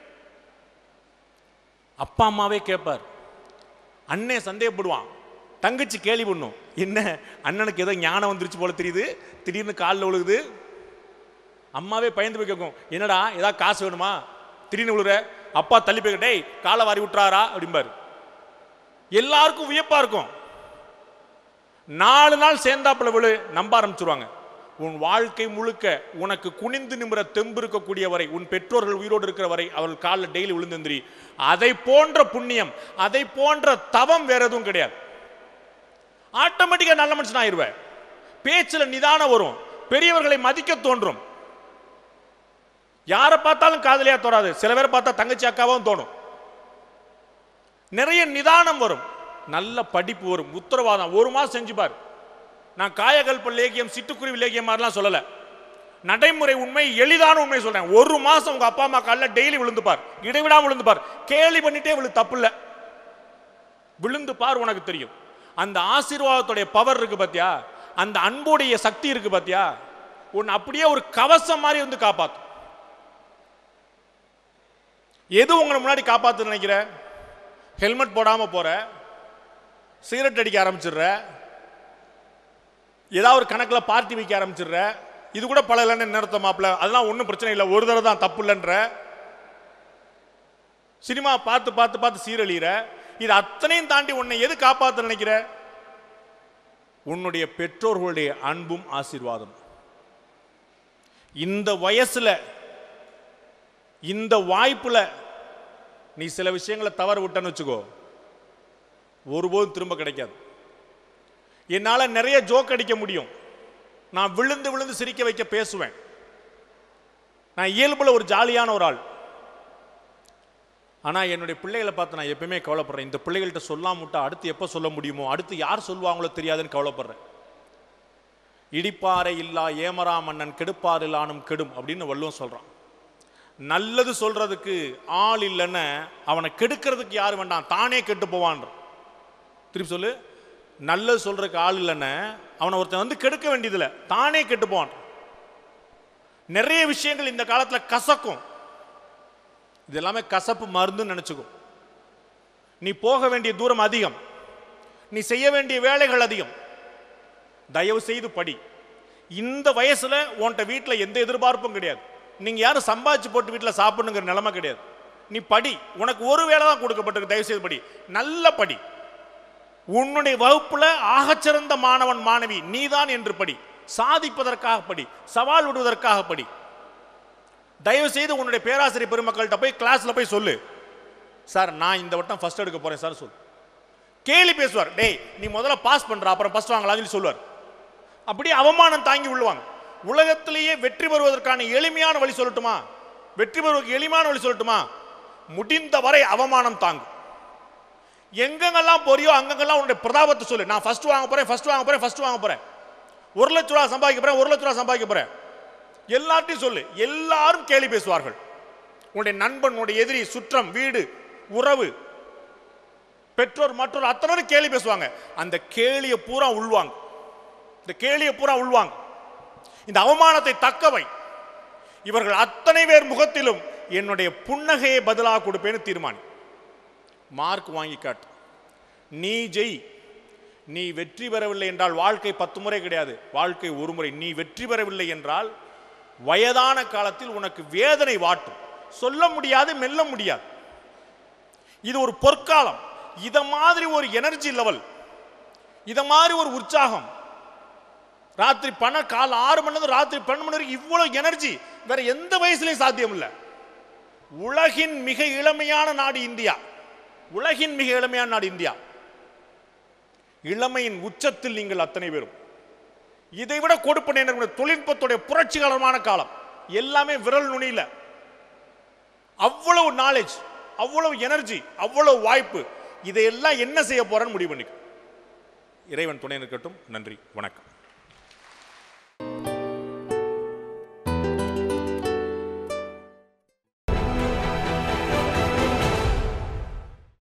அப்பா அம்மாவே கேட்பார் அண்ணே சந்தேகப்படுவான் தங்கச்சி கேலி பண்ணும் என்ன அண்ணனுக்கு ஏதோ ஞானம் வந்துருச்சு போல தெரியுது திடீர்னு காலில் விழுகுது அம்மாவே பயந்து போய் கேட்கும் என்னடா ஏதாவது காசு வேணுமா திடீர்னு விழுற அப்பா தள்ளி போய் டேய் காலை வாரி விட்டுறாரா அப்படிம்பாரு எல்லாருக்கும் வியப்பா இருக்கும் நாலு நாள் சேர்ந்தாப்புல விழு நம்ப ஆரம்பிச்சிருவாங்க உன் வாழ்க்கை முழுக்க உனக்கு குனிந்து நிமிர தெம்பு இருக்கக்கூடிய வரை உன் பெற்றோர்கள் உயிரோடு இருக்கிற வரை அவர்கள் காலில் டெய்லி விழுந்தெந்திரி அதை போன்ற புண்ணியம் அதை போன்ற தவம் வேற எதுவும் கிடையாது ஆட்டோமேட்டிக்கா நல்ல மனுஷன் ஆயிருவேன் பேச்சுல நிதானம் வரும் பெரியவர்களை மதிக்க தோன்றும் யாரை பார்த்தாலும் காதலியா தோறாது சில பேரை பார்த்தா தங்கச்சி அக்காவும் தோணும் நிறைய நிதானம் வரும் நல்ல படிப்பு வரும் உத்தரவாதம் ஒரு மாசம் செஞ்சு பாரு நான் காயகல்ப லேகியம் சிட்டுக்குருவி லேகியம் மாதிரிலாம் சொல்லல நடைமுறை உண்மை எளிதான உண்மை சொல்றேன் ஒரு மாசம் உங்க அப்பா அம்மா காலில் டெய்லி விழுந்து பார் இடைவிடாம விழுந்து பார் கேலி பண்ணிட்டே விழு தப்பு இல்ல விழுந்து பார் உனக்கு தெரியும் அந்த ஆசீர்வாதத்துடைய பவர் இருக்கு பாத்தியா அந்த அன்புடைய சக்தி இருக்கு பாத்தியா உன் அப்படியே ஒரு கவசம் மாதிரி வந்து காப்பாத்தும் எது உங்களை முன்னாடி காப்பாத்து நினைக்கிற ஹெல்மெட் போடாம போற சிகரெட் அடிக்க ஆரம்பிச்சிடுற ஏதாவது ஒரு கணக்கில் பார்ட்டி வைக்க ஆரம்பிச்சிடுற இது கூட பல இல்லைன்னு நிறுத்த மாப்பிள்ள அதெல்லாம் ஒன்றும் பிரச்சனை இல்லை ஒரு தடவை தான் தப்பு இல்லைன்ற சினிமா பார்த்து பார்த்து பார்த்து சீரழிகிற இது அத்தனையும் தாண்டி உன்னை எது காப்பாற்ற நினைக்கிற உன்னுடைய பெற்றோர்களுடைய அன்பும் ஆசீர்வாதம் இந்த வயசுல இந்த வாய்ப்புல நீ சில விஷயங்களை தவறு விட்டன்னு வச்சுக்கோ ஒருபோதும் திரும்ப கிடைக்காது என்னால் நிறைய ஜோக் அடிக்க முடியும் நான் விழுந்து விழுந்து சிரிக்க வைக்க பேசுவேன் நான் இயல்புல ஒரு ஜாலியான ஒரு ஆள் ஆனால் என்னுடைய பிள்ளைகளை பார்த்து நான் எப்பயுமே கவலைப்படுறேன் இந்த பிள்ளைகள்கிட்ட சொல்லாம விட்டா அடுத்து எப்போ சொல்ல முடியுமோ அடுத்து யார் சொல்லுவாங்களோ தெரியாதுன்னு கவலைப்படுறேன் இடிப்பாறை இல்லா ஏமரா மன்னன் கெடுப்பார் இல்லானும் கெடும் அப்படின்னு வள்ளுவம் சொல்றான் நல்லது சொல்றதுக்கு ஆள் இல்லைன்னு அவனை கெடுக்கிறதுக்கு யார் வேண்டாம் தானே கெட்டு போவான் திருப்பி சொல்லு நல்லது சொல்றதுக்கு ஆள் இல்லைன்னு அவனை ஒருத்தன் வந்து கெடுக்க வேண்டியதில்லை தானே கெட்டு போவான் நிறைய விஷயங்கள் இந்த காலத்துல கசக்கும் இது எல்லாமே கசப்பு மருந்துன்னு நினைச்சுக்கோ நீ போக வேண்டிய தூரம் அதிகம் நீ செய்ய வேண்டிய வேலைகள் அதிகம் தயவு செய்து படி இந்த வயசுல உன்கிட்ட வீட்டில் எந்த எதிர்பார்ப்பும் கிடையாது நீங்க யாரும் சம்பாதிச்சு போட்டு வீட்டில் சாப்பிடணுங்கிற நிலைமை கிடையாது நீ படி உனக்கு ஒரு வேலை தான் கொடுக்கப்பட்டிருக்கு தயவு செய்து படி நல்ல படி உன்னுடைய வகுப்புல ஆகச்சிறந்த மாணவன் மாணவி நீதான் என்று படி சாதிப்பதற்காக படி சவால் விடுவதற்காக படி தயவு செய்து உன்னுடைய பேராசிரியர் பெருமக்கள்கிட்ட போய் கிளாஸ்ல போய் சொல்லு சார் நான் இந்த வட்டம் ஃபர்ஸ்ட் எடுக்க போறேன் சார் சொல்லு கேலி பேசுவார் டேய் நீ முதல்ல பாஸ் பண்ற அப்புறம் ஃபர்ஸ்ட் வாங்கலாம்னு சொல்லி சொல்லுவார் அப்படியே அவமானம் தாங்கி விழுவாங்க உலகத்திலேயே வெற்றி பெறுவதற்கான எளிமையான வழி சொல்லட்டுமா வெற்றி பெறுவதற்கு எளிமையான வழி சொல்லட்டுமா முடிந்த வரை அவமானம் தாங்கு எங்கெங்கெல்லாம் போறியோ அங்கங்கெல்லாம் உன்னுடைய பிரதாபத்தை சொல்லு நான் ஃபர்ஸ்ட் வாங்க போறேன் ஃபர்ஸ்ட் வாங்க போறேன் ஃபர்ஸ்ட் வாங்க போறேன் ஒரு லட்ச ரூபா சம்பாதிக்க போறேன் ஒரு லட்ச ரூபா சம்பாதிக்க போறேன் எல்லார்ட்டையும் சொல்லு எல்லாரும் கேலி பேசுவார்கள் உன்னுடைய நண்பன் உன்னுடைய எதிரி சுற்றம் வீடு உறவு பெற்றோர் மற்றோர் அத்தனை பேரும் கேலி பேசுவாங்க அந்த கேலியை பூரா உள்வாங்க இந்த கேலியை பூரா உள்வாங்க இந்த அவமானத்தை தக்கவை இவர்கள் அத்தனை பேர் முகத்திலும் என்னுடைய புன்னகையை பதிலாக கொடுப்பேன்னு தீர்மானி மார்க் வாங்கி காட்டு நீ ஜெய் நீ வெற்றி பெறவில்லை என்றால் வாழ்க்கை பத்து முறை கிடையாது வாழ்க்கை ஒரு முறை நீ வெற்றி பெறவில்லை என்றால் வயதான காலத்தில் உனக்கு வேதனை வாட்டும் சொல்ல முடியாது மெல்ல முடியாது இது ஒரு பொற்காலம் இத மாதிரி ஒரு எனர்ஜி லெவல் இத மாதிரி ஒரு உற்சாகம் ராத்திரி பண கால ஆறு மணி நேரம் ராத்திரி பன்னெண்டு மணி வரைக்கும் இவ்வளவு எனர்ஜி வேற எந்த வயசுலயும் சாத்தியம் இல்லை உலகின் மிக இளமையான நாடு இந்தியா உலகின் மிக இளமையான நாடு இந்தியா இளமையின் உச்சத்தில் நீங்கள் அத்தனை பேரும் இதை விட கொடுப்பு நேரம் தொழில்நுட்பத்துடைய புரட்சிகரமான காலம் எல்லாமே விரல் நுனியில அவ்வளவு நாலேஜ் அவ்வளவு எனர்ஜி அவ்வளவு வாய்ப்பு இதையெல்லாம் என்ன செய்ய போறேன்னு முடிவு பண்ணிக்க இறைவன் துணை இருக்கட்டும் நன்றி வணக்கம்